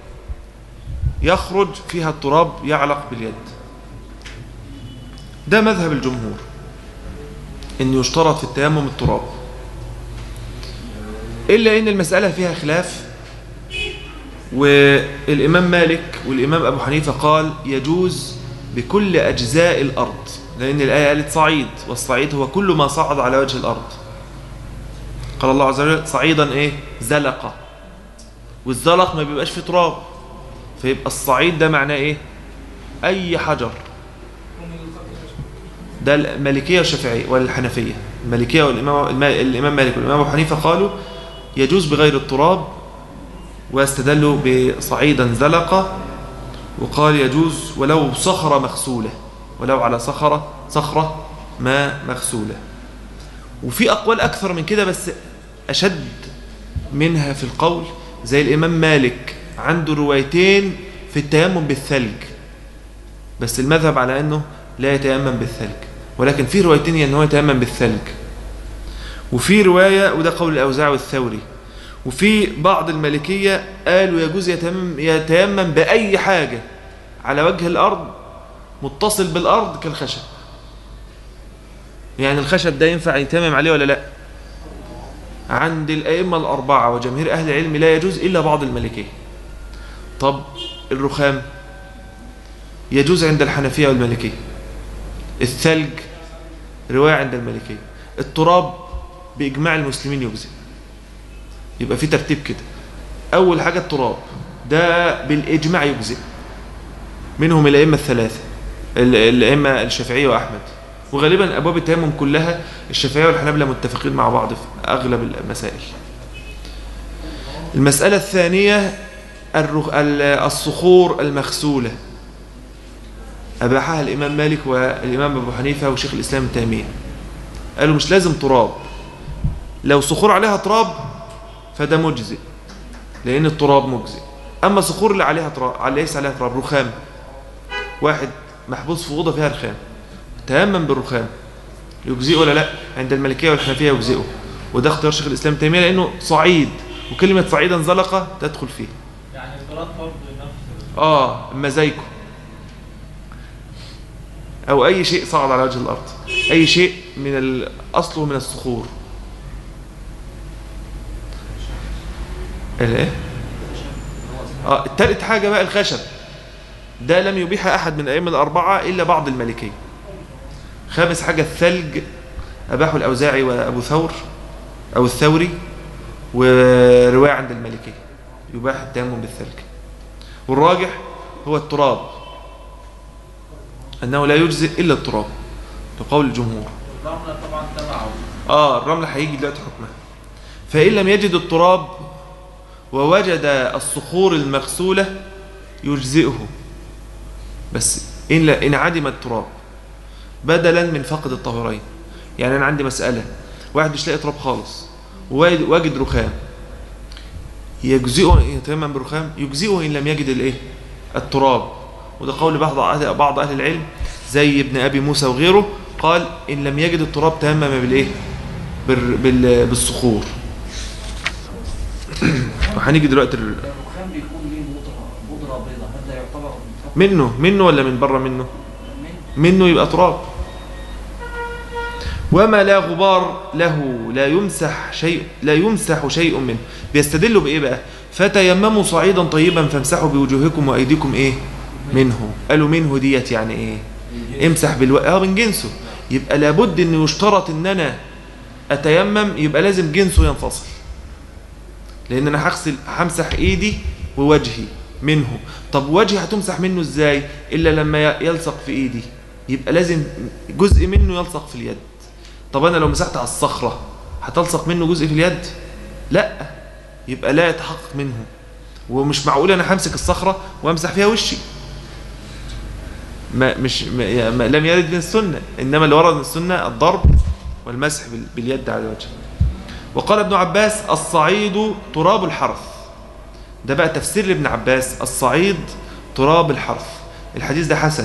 يخرج فيها التراب يعلق باليد ده مذهب الجمهور ان يشترط في التيمم التراب الا ان المسألة فيها خلاف والامام مالك والامام ابو حنيفة قال يجوز بكل اجزاء الارض لان الايه قالت صعيد والصعيد هو كل ما صعد على وجه الارض قال الله عز وجل صعيدا ايه زلقة والزلق ما بيبقاش فيه تراب فيبقى الصعيد ده معناه ايه اي حجر ده المالكية والشافعية والحنفية المالكية والإمام الم- الإمام مالك والإمام أبو حنيفة قالوا يجوز بغير التراب واستدلوا بصعيدا زلقة وقال يجوز ولو صخرة مغسولة ولو على صخرة صخرة ما مغسولة وفي أقوال أكثر من كده بس أشد منها في القول زي الإمام مالك عنده روايتين في التيمم بالثلج بس المذهب على أنه لا يتيمم بالثلج ولكن في روايتين أنه هو يتيمم بالثلج وفي رواية وده قول الأوزاعي والثوري وفي بعض المالكية قالوا يجوز يتيمم, يتيمم بأي حاجة على وجه الأرض متصل بالأرض كالخشب يعني الخشب ده ينفع يتيمم عليه ولا لا عند الأئمة الأربعة وجماهير أهل العلم لا يجوز إلا بعض المالكية طب الرخام يجوز عند الحنفية والمالكية الثلج رواية عند المالكية التراب بإجماع المسلمين يجزئ يبقى في ترتيب كده أول حاجة التراب ده بالإجماع يجزئ منهم الأئمة الثلاثة ال- الأئمة الشافعية وأحمد وغالبا أبواب التيمم كلها الشافعية والحنابلة متفقين مع بعض في أغلب المسائل المسألة الثانية الرخ- ال- الصخور المغسولة أباحها الإمام مالك والإمام أبو حنيفة وشيخ الإسلام ابن تيمية قالوا مش لازم تراب لو صخور عليها تراب فده مجزئ لأن التراب مجزئ أما صخور اللي عليها تراب ليس عليها تراب رخام واحد محبوس في أوضة فيها رخام تيمم بالرخام يجزئه ولا لا عند المالكية والحنفية يجزئه وده اختيار شيخ الإسلام ابن تيمية لأنه صعيد وكلمة صعيدا زلقة تدخل فيه يعني الصلاة برضه نفس اه مزايكو او اي شيء صعد على وجه الارض اي شيء من الاصل من الصخور الايه اه التالت حاجه بقى الخشب ده لم يبيحها احد من الائمه الاربعه الا بعض المالكيه خامس حاجه الثلج اباحه الاوزاعي وابو ثور او الثوري وروايه عند المالكيه يباح التيمم بالثلج والراجح هو التراب أنه لا يجزئ إلا التراب لقول الجمهور الرملة طبعا تبعه آه الرمل هيجي دلوقتي حكمها فإن لم يجد التراب ووجد الصخور المغسولة يجزئه بس إن, لا إن عدم التراب بدلا من فقد الطهورين يعني أنا عندي مسألة واحد مش لاقي تراب خالص وواجد واجد رخام يجزئه يتيمم برخام يجزئه إن لم يجد الإيه التراب وده قول بعض أهل بعض أهل العلم زي ابن أبي موسى وغيره قال إن لم يجد التراب تيمم بالإيه بال- بال- بالصخور وهنيجي دلوقتي ال- الرخام بيكون ليه بودرة بودرة بيضاء هل ده يعتبر تراب منه منه ولا من بره منه من منه يبقى تراب وما لا غبار له لا يمسح شيء لا يمسح شيء منه بيستدلوا بايه بقى فتيمموا صعيدا طيبا فامسحوا بوجوهكم وايديكم ايه منه قالوا منه ديت يعني ايه امسح بالو اه من جنسه يبقى لابد ان يشترط ان انا اتيمم يبقى لازم جنسه ينفصل لان انا هغسل همسح ايدي ووجهي منه طب وجهي هتمسح منه ازاي الا لما ي- يلصق في ايدي يبقى لازم جزء منه يلصق في اليد طب انا لو مسحت على الصخره هتلصق منه جزء في اليد لا يبقى لا يتحقق منه ومش معقول انا همسك الصخره وامسح فيها وشي ما مش ما يعني ما لم يرد من السنه انما اللي ورد من السنه الضرب والمسح بال- باليد على الوجه وقال ابن عباس الصعيد تراب الحرث ده بقى تفسير لابن عباس الصعيد تراب الحرث الحديث ده حسن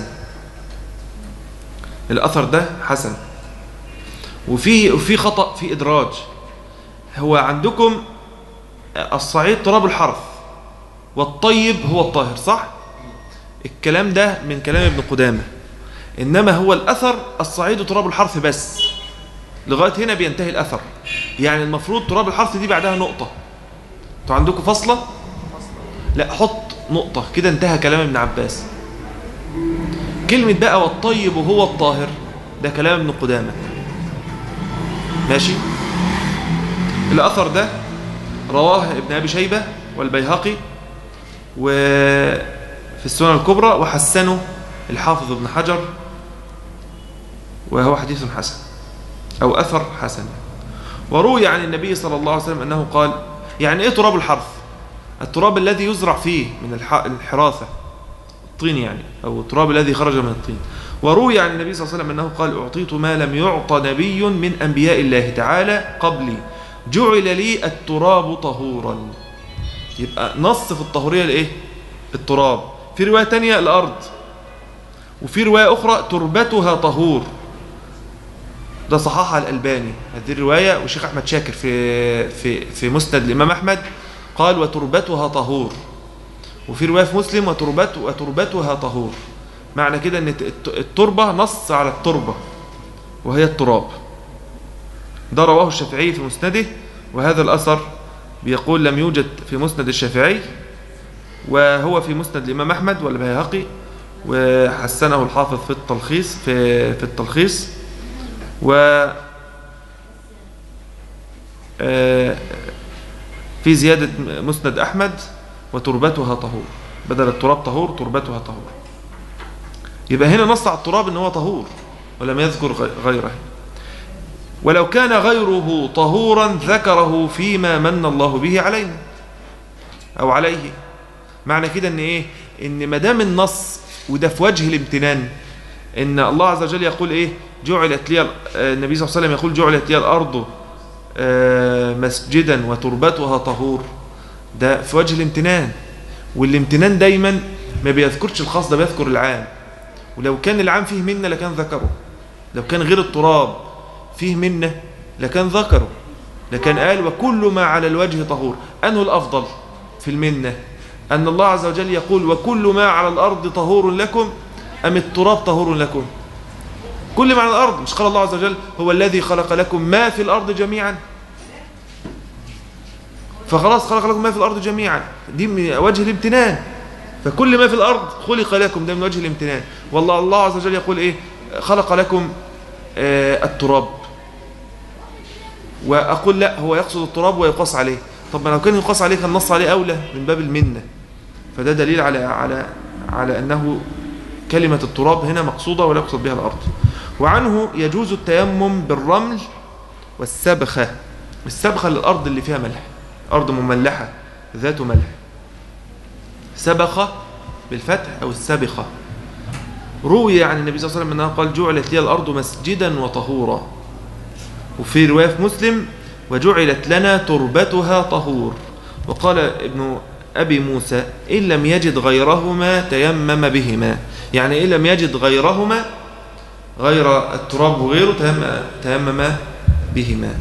الأثر ده حسن وفي وفي خطأ في إدراج هو عندكم الصعيد تراب الحرث والطيب هو الطاهر صح الكلام ده من كلام ابن قدامة إنما هو الأثر الصعيد تراب الحرث بس لغاية هنا بينتهي الأثر يعني المفروض تراب الحرث دي بعدها نقطة انتوا عندكم فاصلة لا حط نقطة كده انتهى كلام ابن عباس كلمة بقى والطيب وهو الطاهر ده كلام ابن قدامة ماشي الأثر ده رواه ابن أبي شيبة والبيهقي وفي السنن الكبرى وحسنه الحافظ ابن حجر وهو حديث حسن أو أثر حسن وروي عن النبي صلى الله عليه وسلم أنه قال يعني إيه تراب الحرث التراب الذي يزرع فيه من الح- الحراثة الطين يعني أو التراب الذي خرج من الطين وروي عن النبي صلى الله عليه وسلم أنه قال أعطيت ما لم يعط نبي من أنبياء الله تعالى قبلي جعل لي التراب طهورا يبقى نص في الطهورية الايه التراب في رواية تانية الأرض وفي رواية أخرى تربتها طهور ده صححها الألباني هذه الرواية والشيخ أحمد شاكر في في في مسند الإمام أحمد قال وتربتها طهور وفي رواية في مسلم وتربت وتربتها طهور معنى كده ان الت- التربة نص على التربة وهي التراب ده رواه الشافعي في مسنده وهذا الأثر بيقول لم يوجد في مسند الشافعي وهو في مسند الإمام أحمد والبيهقي وحسنه الحافظ في التلخيص في في التلخيص و آه، في زيادة مسند أحمد وتربتها طهور بدل التراب طهور تربتها طهور يبقى هنا نص على التراب ان هو طهور ولم يذكر غي- غيره ولو كان غيره طهورا ذكره فيما من الله به علينا او عليه معنى كده ان ايه ان ما دام النص وده في وجه الامتنان ان الله عز وجل يقول ايه جعلت لي ال- آه، النبي صلى الله عليه وسلم يقول جعلت لي الارض آه، مسجدا وتربتها طهور ده في وجه الامتنان والامتنان دايما ما بيذكرش الخاص ده بيذكر العام ولو كان العام فيه منة لكان ذكره لو كان غير التراب فيه منة لكان ذكره لكان قال وكل ما على الوجه طهور أنه الأفضل في المنة أن الله عز وجل يقول وكل ما على الأرض طهور لكم أم التراب طهور لكم كل ما على الأرض مش قال الله عز وجل هو الذي خلق لكم ما في الأرض جميعا فخلاص خلق لكم ما في الأرض جميعا دي من وجه الامتنان فكل ما في الأرض خلق لكم ده من وجه الامتنان والله الله عز وجل يقول إيه خلق لكم آه التراب وأقول لا هو يقصد التراب ويقاس عليه طب ما لو كان يقاس عليه كان نص عليه أولى من باب المنة فده دليل على على على أنه كلمة التراب هنا مقصودة ولا يقصد بها الأرض وعنه يجوز التيمم بالرمل والسبخة السبخة للأرض اللي فيها ملح أرض مملحة ذات ملح سبخة بالفتح أو السبخة روي عن النبي صلى الله عليه وسلم أنه قال جعلت لي الأرض مسجدا وطهورا وفي رواية في مسلم وجعلت لنا تربتها طهور وقال ابن أبي موسى إن لم يجد غيرهما تيمم بهما يعني إن لم يجد غيرهما غير التراب وغيره تيمم, تيمم بهما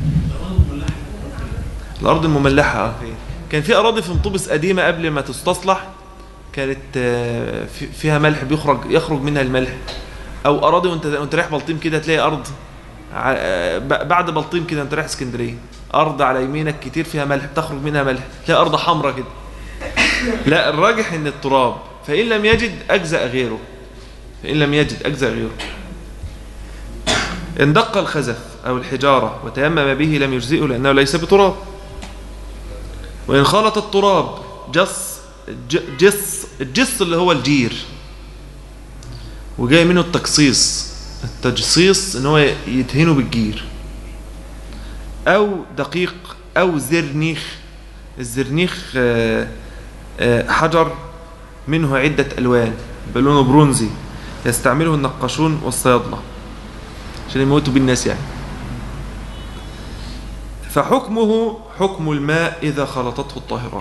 الأرض المملحة آه. كان في أراضي في مطوبس قديمة قبل ما تستصلح كانت آه، في- فيها ملح بيخرج يخرج منها الملح أو أراضي وأنت وأنت رايح بلطيم كده تلاقي أرض ع- آه، ب- بعد بلطيم كده أنت رايح اسكندرية أرض على يمينك كتير فيها ملح بتخرج منها ملح تلاقي أرض حمراء كده لا الراجح إن التراب فإن لم يجد أجزأ غيره فإن لم يجد أجزأ غيره إن دق الخزف أو الحجارة وتيمم به لم يجزئه لأنه ليس بتراب وإن خلط التراب جص ج- جص الجص اللي هو الجير وجاي منه التقصيص التجصيص ان هو يدهنه بالجير او دقيق او زرنيخ الزرنيخ آه، آه، حجر منه عدة ألوان بلونه برونزي يستعمله النقاشون والصيادلة عشان يموتوا بالناس يعني فحكمه حكم الماء إذا خلطته الطاهرات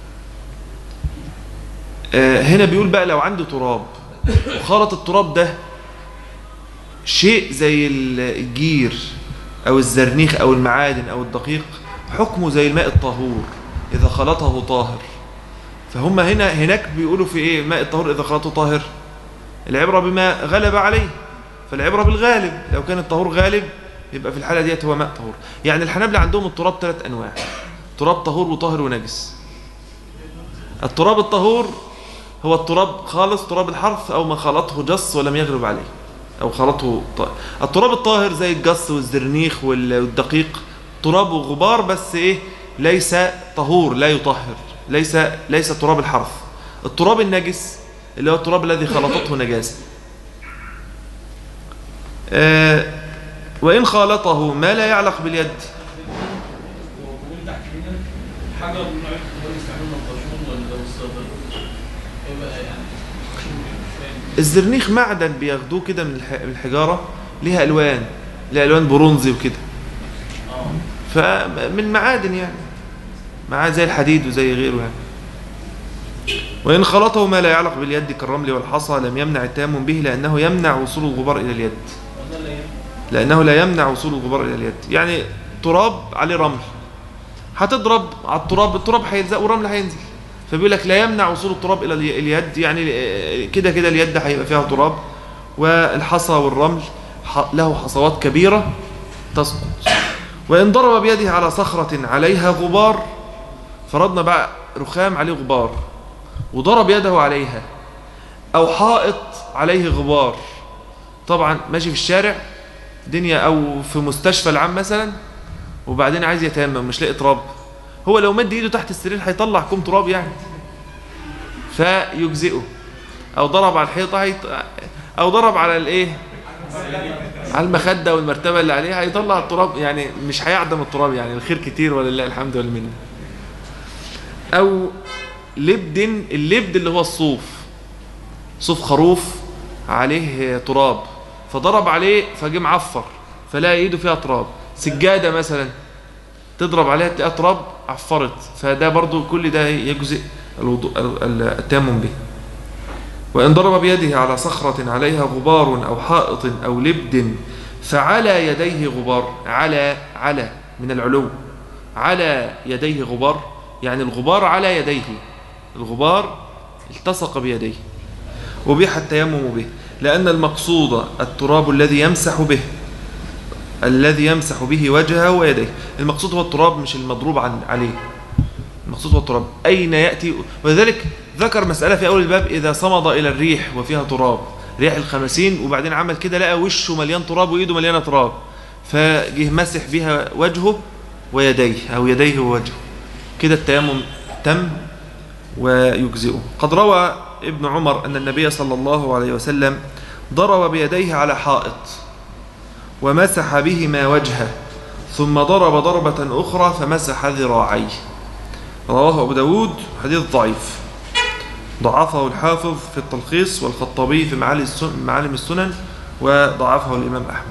آه، هنا بيقول بقى لو عنده تراب وخلط التراب ده شيء زي الجير أو الزرنيخ أو المعادن أو الدقيق حكمه زي الماء الطهور إذا خلطه طاهر فهم هنا هناك بيقولوا في إيه ماء الطهور إذا خلطه طاهر العبرة بما غلب عليه فالعبرة بالغالب لو كان الطهور غالب يبقى في الحالة ديت هو ماء طهور يعني الحنابلة عندهم التراب ثلاث أنواع تراب طهور وطاهر ونجس التراب الطهور هو التراب خالص تراب الحرف أو ما خلطه جص ولم يغلب عليه أو خلطه طاهر التراب الطاهر زي الجص والزرنيخ وال- والدقيق تراب وغبار بس إيه ليس طهور لا يطهر ليس ليس تراب الحرف التراب النجس اللي هو التراب الذي خلطته نجاسة آه وإن خالطه ما لا يعلق باليد ومن تحت كده حجر من نوع الكبار يستعملوا نقاشون ولا الصيدلة يبقى يعني مش فاهم. الزرنيخ معدن بياخدوه كده من الح- من الحجارة ليها ألوان ليها ألوان برونزي وكده اه فمن معادن يعني معاه زي الحديد وزي غيره يعني وإن خلطه ما لا يعلق باليد كالرمل والحصى لم يمنع التيمم به لأنه يمنع وصول الغبار إلى اليد لأنه لا يمنع وصول الغبار إلى اليد يعني تراب عليه رمل هتضرب على التراب التراب هيلزق والرمل هينزل فبيقول لك لا يمنع وصول التراب إلى الي- اليد يعني آه، كده كده اليد هيبقى فيها تراب والحصى والرمل ح- له حصوات كبيرة تسقط وإن ضرب بيده على صخرة عليها غبار فرضنا بقى رخام عليه غبار وضرب يده عليها أو حائط عليه غبار طبعا ماشي في الشارع دنيا أو في مستشفى العام مثلا وبعدين عايز يتيمم مش لاقي تراب هو لو مد ايده تحت السرير هيطلع كوم تراب يعني فيجزئه او ضرب على الحيطه هيط... او ضرب على الايه على المخده والمرتبه اللي عليها هيطلع التراب يعني مش هيعدم التراب يعني الخير كتير ولله الحمد والمنه او لبد اللبد اللي هو الصوف صوف خروف عليه تراب فضرب عليه فجه معفر فلاقي ايده فيها تراب سجاده مثلا تضرب عليها تلاقيها تراب عفرت فده برضو كل ده يجزئ الوضوء ال- التيمم به وإن ضرب بيده على صخرة عليها غبار أو حائط أو لبد فعلى يديه غبار على على من العلو على يديه غبار يعني الغبار على يديه الغبار التصق بيديه وبيح التيمم به لأن المقصود التراب الذي يمسح به الذي يمسح به وجهه ويديه المقصود هو التراب مش المضروب عن عليه المقصود هو التراب أين يأتي ولذلك ذكر مسألة في أول الباب إذا صمد إلى الريح وفيها تراب ريح الخمسين وبعدين عمل كده لقى وشه مليان تراب وإيده مليانة تراب فجه مسح بها وجهه ويديه أو يديه ووجهه كده التيمم تم ويجزئه قد روى ابن عمر أن النبي صلى الله عليه وسلم ضرب بيديه على حائط ومسح بهما وجهه ثم ضرب ضربة أخرى فمسح ذراعيه رواه أبو داود حديث ضعيف ضعفه الحافظ في التلخيص والخطابي في معالي السن- معالم السنن وضعفه الإمام أحمد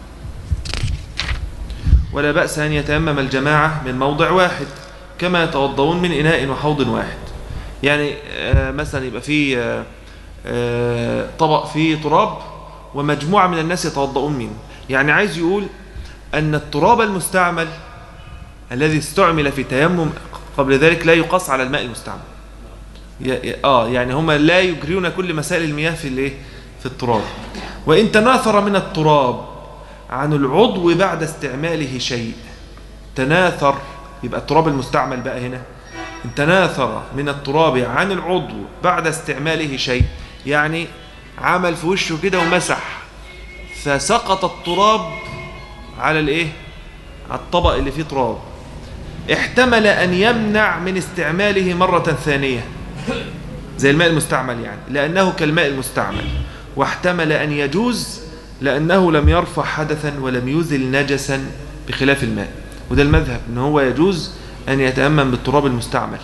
ولا بأس أن يتيمم الجماعة من موضع واحد كما يتوضؤون من إناء وحوض واحد يعني آه، مثلا يبقى فيه آه، آه، طبق فيه تراب ومجموعة من الناس يتوضؤون منه يعني عايز يقول أن التراب المستعمل الذي استعمل في تيمم قبل ذلك لا يقاس على الماء المستعمل ي- ي- اه يعني هم لا يجرون كل مسائل المياه في الايه في التراب وان تناثر من التراب عن العضو بعد استعماله شيء تناثر يبقى التراب المستعمل بقى هنا ان تناثر من التراب عن العضو بعد استعماله شيء يعني عمل في وشه كده ومسح فسقط التراب على الايه على الطبق اللي فيه تراب احتمل أن يمنع من استعماله مرة ثانية زي الماء المستعمل يعني لأنه كالماء المستعمل واحتمل أن يجوز لأنه لم يرفع حدثا ولم يزل نجسا بخلاف الماء وده المذهب أنه هو يجوز أن يتأمم بالتراب المستعمل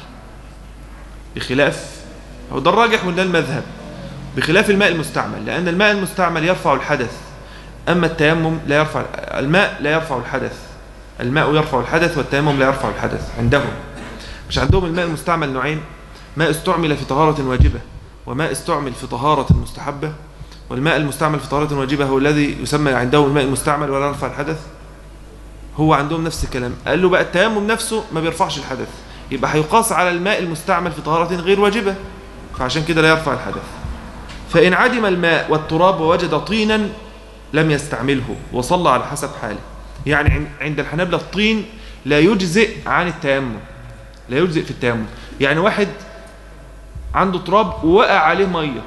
بخلاف هو ده الراجح وده المذهب بخلاف الماء المستعمل لأن الماء المستعمل يرفع الحدث أما التيمم لا يرفع الماء لا يرفع الحدث الماء يرفع الحدث والتيمم لا يرفع الحدث عندهم مش عندهم الماء المستعمل نوعين ماء استعمل في طهارة واجبة وماء استعمل في طهارة مستحبة والماء المستعمل في طهارة واجبة هو الذي يسمى عندهم الماء المستعمل ولا يرفع الحدث هو عندهم نفس الكلام قال له بقى التيمم نفسه ما بيرفعش الحدث يبقى هيقاس على الماء المستعمل في طهارة غير واجبة فعشان كده لا يرفع الحدث فإن عدم الماء والتراب ووجد طينا لم يستعمله وصلى على حسب حاله يعني عن- عند الحنابلة الطين لا يجزئ عن التيمم لا يجزئ في التيمم يعني واحد عنده تراب ووقع عليه ميه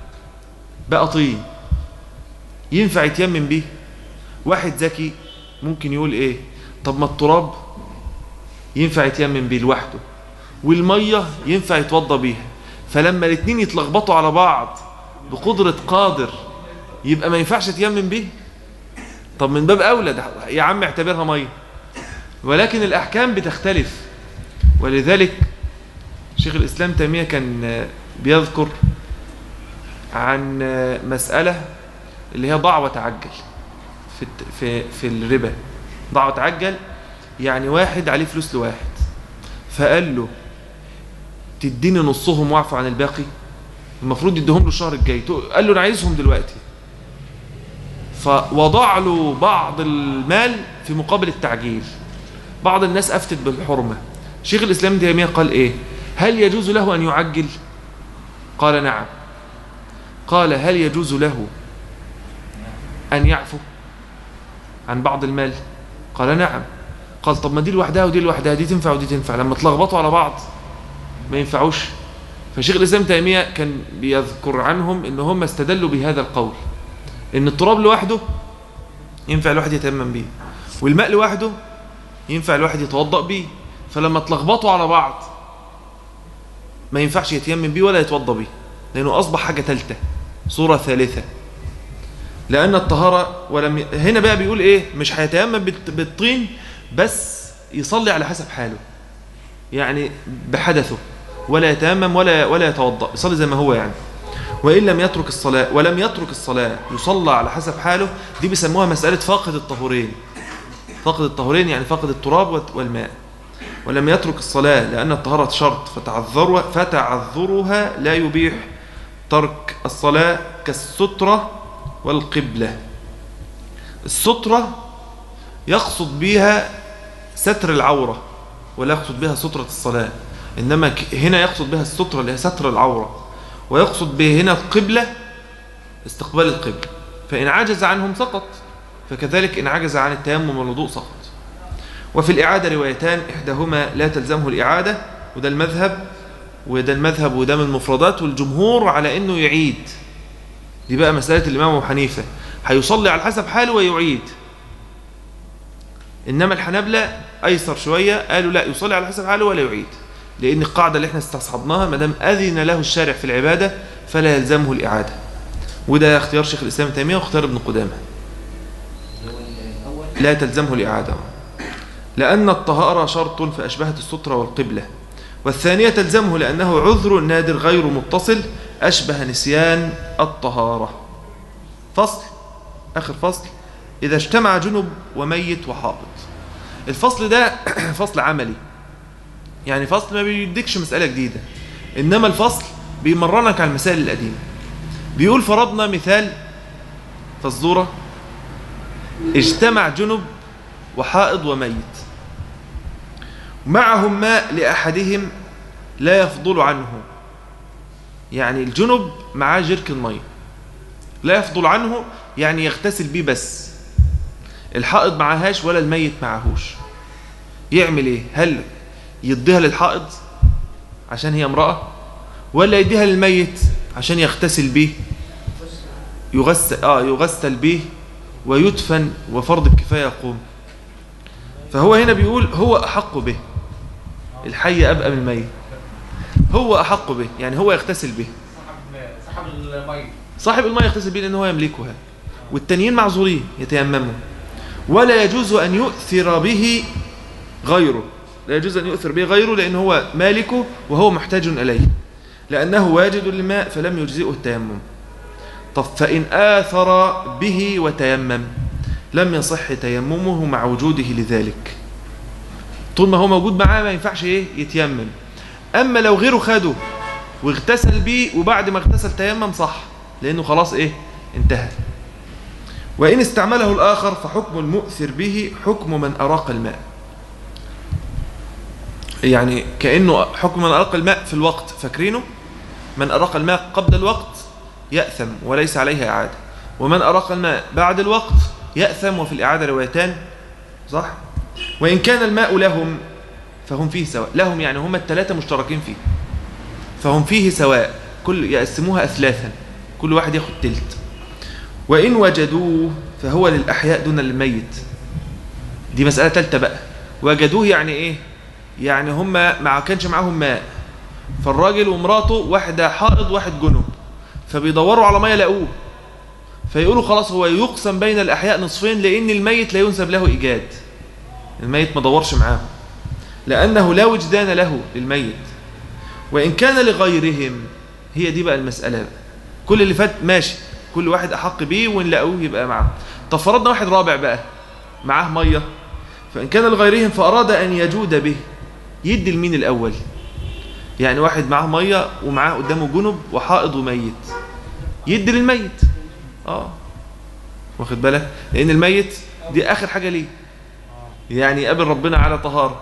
بقى طين ينفع يتيمم بيه واحد ذكي ممكن يقول ايه طب ما التراب ينفع يتيمم بيه لوحده والميه ينفع يتوضى بيها فلما الاثنين يتلخبطوا على بعض بقدرة قادر يبقى ما ينفعش يتيمم بيه طب من باب اولى ده يا عم اعتبرها ميه ولكن الاحكام بتختلف ولذلك شيخ الاسلام تيميه كان آه، بيذكر عن آه، مساله اللي هي ضع وتعجل في الت- في في الربا ضع وتعجل يعني واحد عليه فلوس لواحد فقال له تديني نصهم واعفو عن الباقي المفروض يديهم له الشهر الجاي تق- قال له انا عايزهم دلوقتي فوضع له بعض المال في مقابل التعجيل بعض الناس افتت بالحرمه شيخ الاسلام ابن تيميه قال ايه هل يجوز له ان يعجل قال نعم قال هل يجوز له ان يعفو عن بعض المال قال نعم قال طب ما دي لوحدها ودي لوحدها دي تنفع ودي تنفع لما تلخبطوا على بعض ما ينفعوش فشيخ الاسلام ابن تيميه كان بيذكر عنهم ان هم استدلوا بهذا القول ان التراب لوحده ينفع الواحد يتيمم بيه والماء لوحده ينفع الواحد يتوضأ بيه فلما تلخبطوا على بعض ما ينفعش يتيمم بيه ولا يتوضأ بيه لأنه أصبح حاجة ثالثة صورة ثالثة لأن الطهارة ولم ي... هنا بقى بيقول إيه مش هيتيمم بالت- بالطين بس يصلي على حسب حاله يعني بحدثه ولا يتيمم ولا ولا يتوضأ يصلي زي ما هو يعني وإن لم يترك الصلاة ولم يترك الصلاة يصلى على حسب حاله دي بيسموها مسألة فاقد الطهورين فاقد الطهورين يعني فاقد التراب والت- والماء ولم يترك الصلاة لأن الطهارة شرط فتعذرها, فتعذرها لا يبيح ترك الصلاة كالسترة والقبلة السترة يقصد بها ستر العورة ولا يقصد بها سترة الصلاة إنما ك- هنا يقصد بها السترة اللي هي ستر العورة ويقصد به هنا القبلة استقبال القبلة فإن عجز عنهم سقط فكذلك إن عجز عن التيمم والوضوء سقط وفي الإعادة روايتان إحداهما لا تلزمه الإعادة وده المذهب وده المذهب وده من المفردات والجمهور على إنه يعيد دي بقى مسألة الإمام أبو حنيفة هيصلي على حسب حاله ويعيد إنما الحنابلة أيسر شوية قالوا لا يصلي على حسب حاله ولا يعيد لأن القاعدة اللي احنا استصحبناها ما دام أذن له الشارع في العبادة فلا يلزمه الإعادة وده اختيار شيخ الإسلام ابن تيمية واختيار ابن قدامة اللي هو الأول لا تلزمه الإعادة لأن الطهارة شرط فأشبهت السترة والقبلة والثانية تلزمه لأنه عذر نادر غير متصل أشبه نسيان الطهارة فصل آخر فصل إذا اجتمع جنب وميت وحائط الفصل ده فصل عملي يعني فصل ما بيديكش مسألة جديدة إنما الفصل بيمرنك على المسائل القديمة بيقول فرضنا مثال فالزورة اجتمع جنب وحائض وميت معهم ماء لأحدهم لا يفضل عنه يعني الجنب معاه جركن ميه لا يفضل عنه يعني يغتسل بيه بس الحائض معهاش ولا الميت معهوش يعمل ايه هل يديها للحائض عشان هي امرأة ولا يديها للميت عشان يغتسل بيه يغسل اه يغسل به ويدفن وفرض الكفاية يقوم فهو هنا بيقول هو أحق به الحي أبقى من الميت هو أحق به يعني هو يغتسل به صاحب المي صاحب الماء يغتسل به لأنه هو يملكها والتانيين معذورين يتيمموا ولا يجوز أن يؤثر به غيره لا يجوز أن يؤثر به غيره لأنه هو مالكه وهو محتاج إليه لأنه واجد للماء فلم يجزئه التيمم طب فإن آثر به وتيمم لم يصح تيممه مع وجوده لذلك طول ما هو موجود معاه ما ينفعش ايه يتيمم اما لو غيره خده واغتسل بيه وبعد ما اغتسل تيمم صح لانه خلاص ايه انتهى وان استعمله الاخر فحكم المؤثر به حكم من اراق الماء يعني كانه حكم من اراق الماء في الوقت فاكرينه من اراق الماء قبل الوقت ياثم وليس عليه اعاده ومن اراق الماء بعد الوقت ياثم وفي الاعاده روايتان صح وإن كان الماء لهم فهم فيه سواء لهم يعني هم الثلاثة مشتركين فيه فهم فيه سواء كل يقسموها أثلاثا كل واحد ياخد تلت وإن وجدوه فهو للأحياء دون الميت دي مسألة تالتة بقى وجدوه يعني إيه يعني هم ما كانش معاهم ماء فالراجل ومراته واحدة حائض واحد جنب فبيدوروا على مية لقوه فيقولوا خلاص هو يقسم بين الأحياء نصفين لأن الميت لا ينسب له إيجاد الميت ما دورش معاه لأنه لا وجدان له للميت وإن كان لغيرهم هي دي بقى المسألة كل اللي فات ماشي كل واحد أحق بيه وإن لقوه يبقى معاه طب فرضنا واحد رابع بقى معاه مية فإن كان لغيرهم فأراد أن يجود به يدي لمين الأول يعني واحد معاه مية ومعاه قدامه جنب وحائض وميت يدي للميت اه واخد بالك لأن الميت دي آخر حاجة ليه يعني يقابل ربنا على طهارة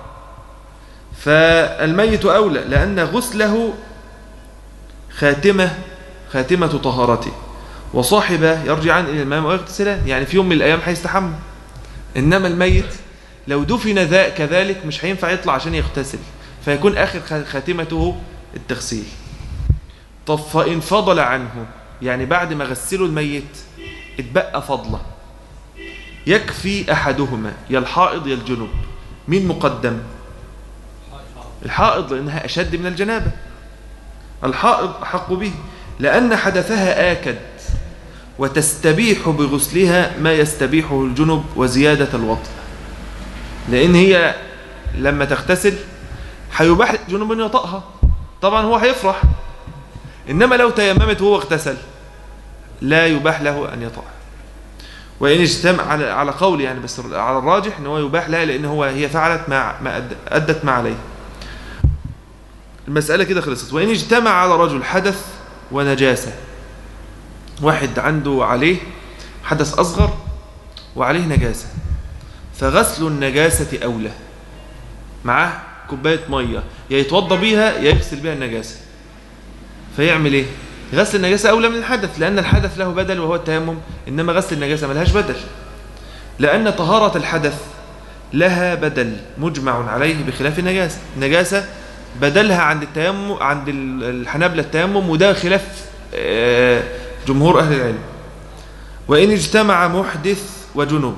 فالميت أولى لأن غسله خاتمة خاتمة طهارته وصاحبه يرجعان إلى الماء ويغتسلان يعني في يوم من الأيام هيستحمى إنما الميت لو دفن ذا كذلك مش هينفع يطلع عشان يغتسل فيكون آخر خ- خاتمته التغسيل طب فإن فضل عنه يعني بعد ما غسلوا الميت اتبقى فضله يكفي أحدهما يا الحائض يا الجنوب مين مقدم الحائض لأنها أشد من الجنابة الحائض أحق به لأن حدثها آكد وتستبيح بغسلها ما يستبيحه الجنب وزيادة الوطء لأن هي لما تغتسل هيباح جنوب أن يطأها طبعا هو هيفرح إنما لو تيممت وهو اغتسل لا يباح له أن يطأها وإن اجتمع على على قول يعني بس على الراجح إن هو يباح لها لأن هو هي فعلت ما ما أد- أدت ما عليه المسألة كده خلصت وإن اجتمع على رجل حدث ونجاسة واحد عنده عليه حدث أصغر وعليه نجاسة فغسل النجاسة أولى معاه كوباية مية يا يتوضى بيها يا يغسل بيها النجاسة فيعمل ايه غسل النجاسة أولى من الحدث لأن الحدث له بدل وهو التيمم إنما غسل النجاسة ملهاش بدل لأن طهارة الحدث لها بدل مجمع عليه بخلاف النجاسة النجاسة بدلها عند التيمم عند ال- الحنابلة التيمم وده خلاف آه، جمهور أهل العلم وإن اجتمع محدث وجنوب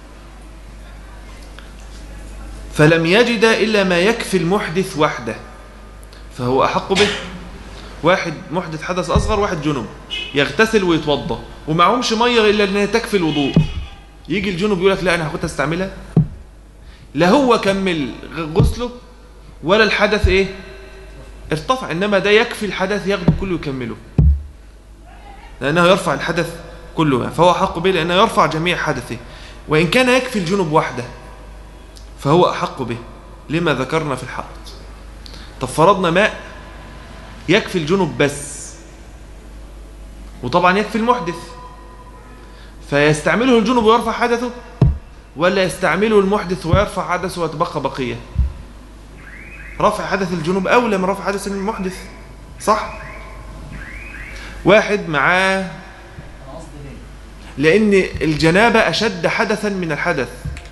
فلم يجد إلا ما يكفي المحدث وحده فهو أحق به واحد محدث حدث أصغر واحد جنوب يغتسل ويتوضى ومعهمش مية إلا أنها تكفي الوضوء يجي الجنوب يقول لك لا أنا هاخدها استعملها لا هو كمل غسله ولا الحدث إيه ارتفع إنما ده يكفي الحدث ياخده كله يكمله لأنه يرفع الحدث كله فهو حق به لأنه يرفع جميع حدثه وإن كان يكفي الجنوب وحده فهو أحق به لما ذكرنا في الحائط طب فرضنا ماء يكفي الجنوب بس وطبعا يكفي المحدث فيستعمله الجنوب ويرفع حدثه ولا يستعمله المحدث ويرفع حدثه ويتبقى بقية رفع حدث الجنوب أولى من رفع حدث المحدث صح واحد معاه انا قصدي ليه؟ لأن الجنابة أشد حدثا من الحدث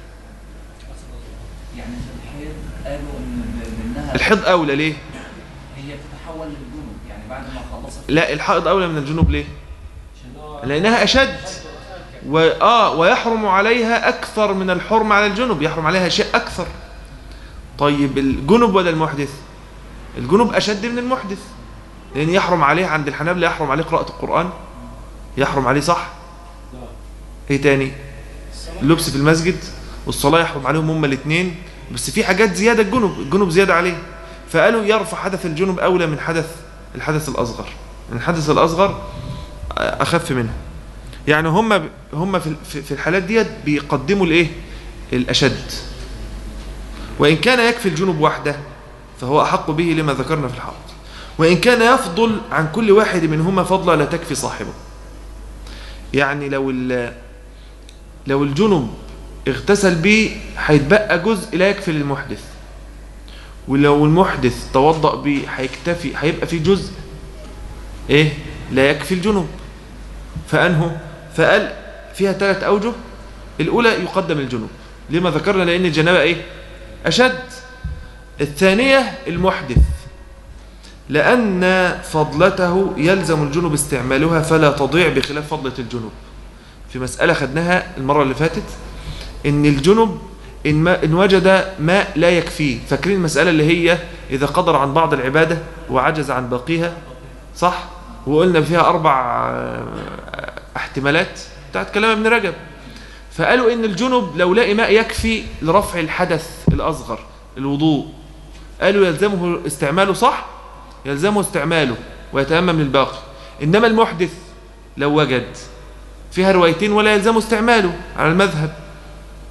يعني في الحيض قالوا ان منها الحيض أولى ليه هي بتتحول للجنوب يعني بعد ما خلصت لا الحائض أولى من الجنوب ليه لأنها أشد و... آه ويحرم عليها أكثر من الحرم على الجنوب يحرم عليها شيء أكثر طيب الجنوب ولا المحدث الجنوب أشد من المحدث لأن يحرم عليه عند الحنابلة يحرم عليه قراءة القرآن يحرم عليه صح ايه تاني اللبس في المسجد والصلاة يحرم عليهم هما الاثنين بس في حاجات زيادة الجنوب الجنوب زيادة عليه فقالوا يرفع حدث الجنوب أولى من حدث الحدث الأصغر من الحدث الأصغر أخف منه يعني هم هم في في- في الحالات ديت بيقدموا الايه الأشد وإن كان يكفي الجنوب وحده فهو أحق به لما ذكرنا في الحائط وإن كان يفضل عن كل واحد منهما فضلا لا تكفي صاحبه يعني لو ال- لو الجنب اغتسل به هيتبقى جزء لا يكفي للمحدث ولو المحدث توضأ به هيكتفي هيبقى في جزء ايه لا يكفي الجنب فأنه فقال فيها ثلاث أوجه الأولى يقدم الجنوب لما ذكرنا لأن الجنابة إيه أشد الثانية المحدث لأن فضلته يلزم الجنوب استعمالها فلا تضيع بخلاف فضلة الجنوب في مسألة خدناها المرة اللي فاتت إن الجنوب إن, ما إن وجد ماء لا يكفيه فاكرين المسألة اللي هي إذا قدر عن بعض العبادة وعجز عن باقيها صح وقلنا فيها أربع آه، احتمالات بتاعت كلام ابن رجب فقالوا إن الجنب لو لاقي ماء يكفي لرفع الحدث الأصغر الوضوء قالوا يلزمه استعماله صح يلزمه استعماله ويتيمم للباقي إنما المحدث لو وجد فيها روايتين ولا يلزمه استعماله على المذهب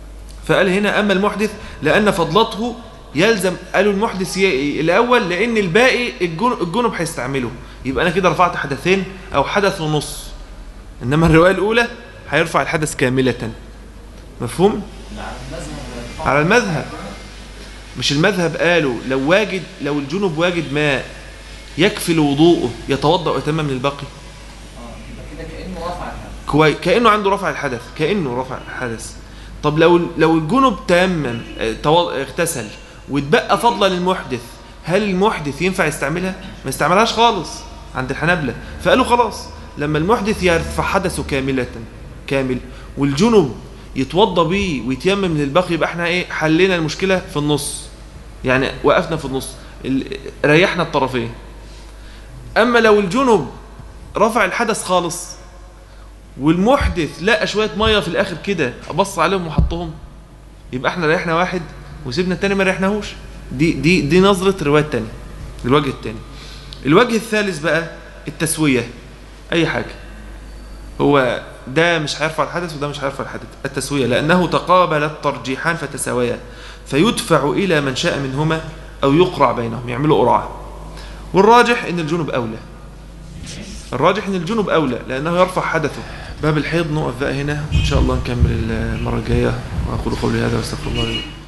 فقال هنا أما المحدث لأن فضلته يلزم قالوا المحدث ي- الأول لأن الباقي الجن- الجنب هيستعمله يبقى أنا كده رفعت حدثين أو حدث ونص إنما الرواية الأولى هيرفع الحدث كاملة مفهوم؟ على المذهب مش المذهب قالوا لو واجد لو الجنب واجد ماء يكفي لوضوءه يتوضأ ويتمم للباقي اه يبقى كده كانه رفع الحدث كوي... كأنه عنده رفع الحدث كأنه رفع الحدث طب لو لو الجنب تيمم اه، تو... اغتسل واتبقى فضلا للمحدث هل المحدث ينفع يستعملها ما يستعملهاش خالص عند الحنابلة فقالوا خلاص لما المحدث يرفع حدثه كاملة كامل والجنب يتوضى بيه ويتيمم للباقي يبقى احنا ايه حلينا المشكلة في النص يعني وقفنا في النص ال- ريحنا الطرفين اما لو الجنب رفع الحدث خالص والمحدث لقى شويه ميه في الاخر كده بص عليهم وحطهم يبقى احنا ريحنا واحد وسيبنا التاني ما ريحناهوش دي دي دي نظره الروايه التانيه الوجه التاني الوجه الثالث بقى التسويه اي حاجه هو ده مش هيرفع الحدث وده مش هيرفع الحدث التسويه لانه تقابل الترجيحان فتساويا فيدفع الى من شاء منهما او يقرع بينهم يعملوا قرعه والراجح ان الجنب اولى الراجح ان الجنب اولى لانه يرفع حدثه باب الحيض نقف بقى هنا ان شاء الله نكمل المره الجايه واقول قولي هذا واستغفر الله لي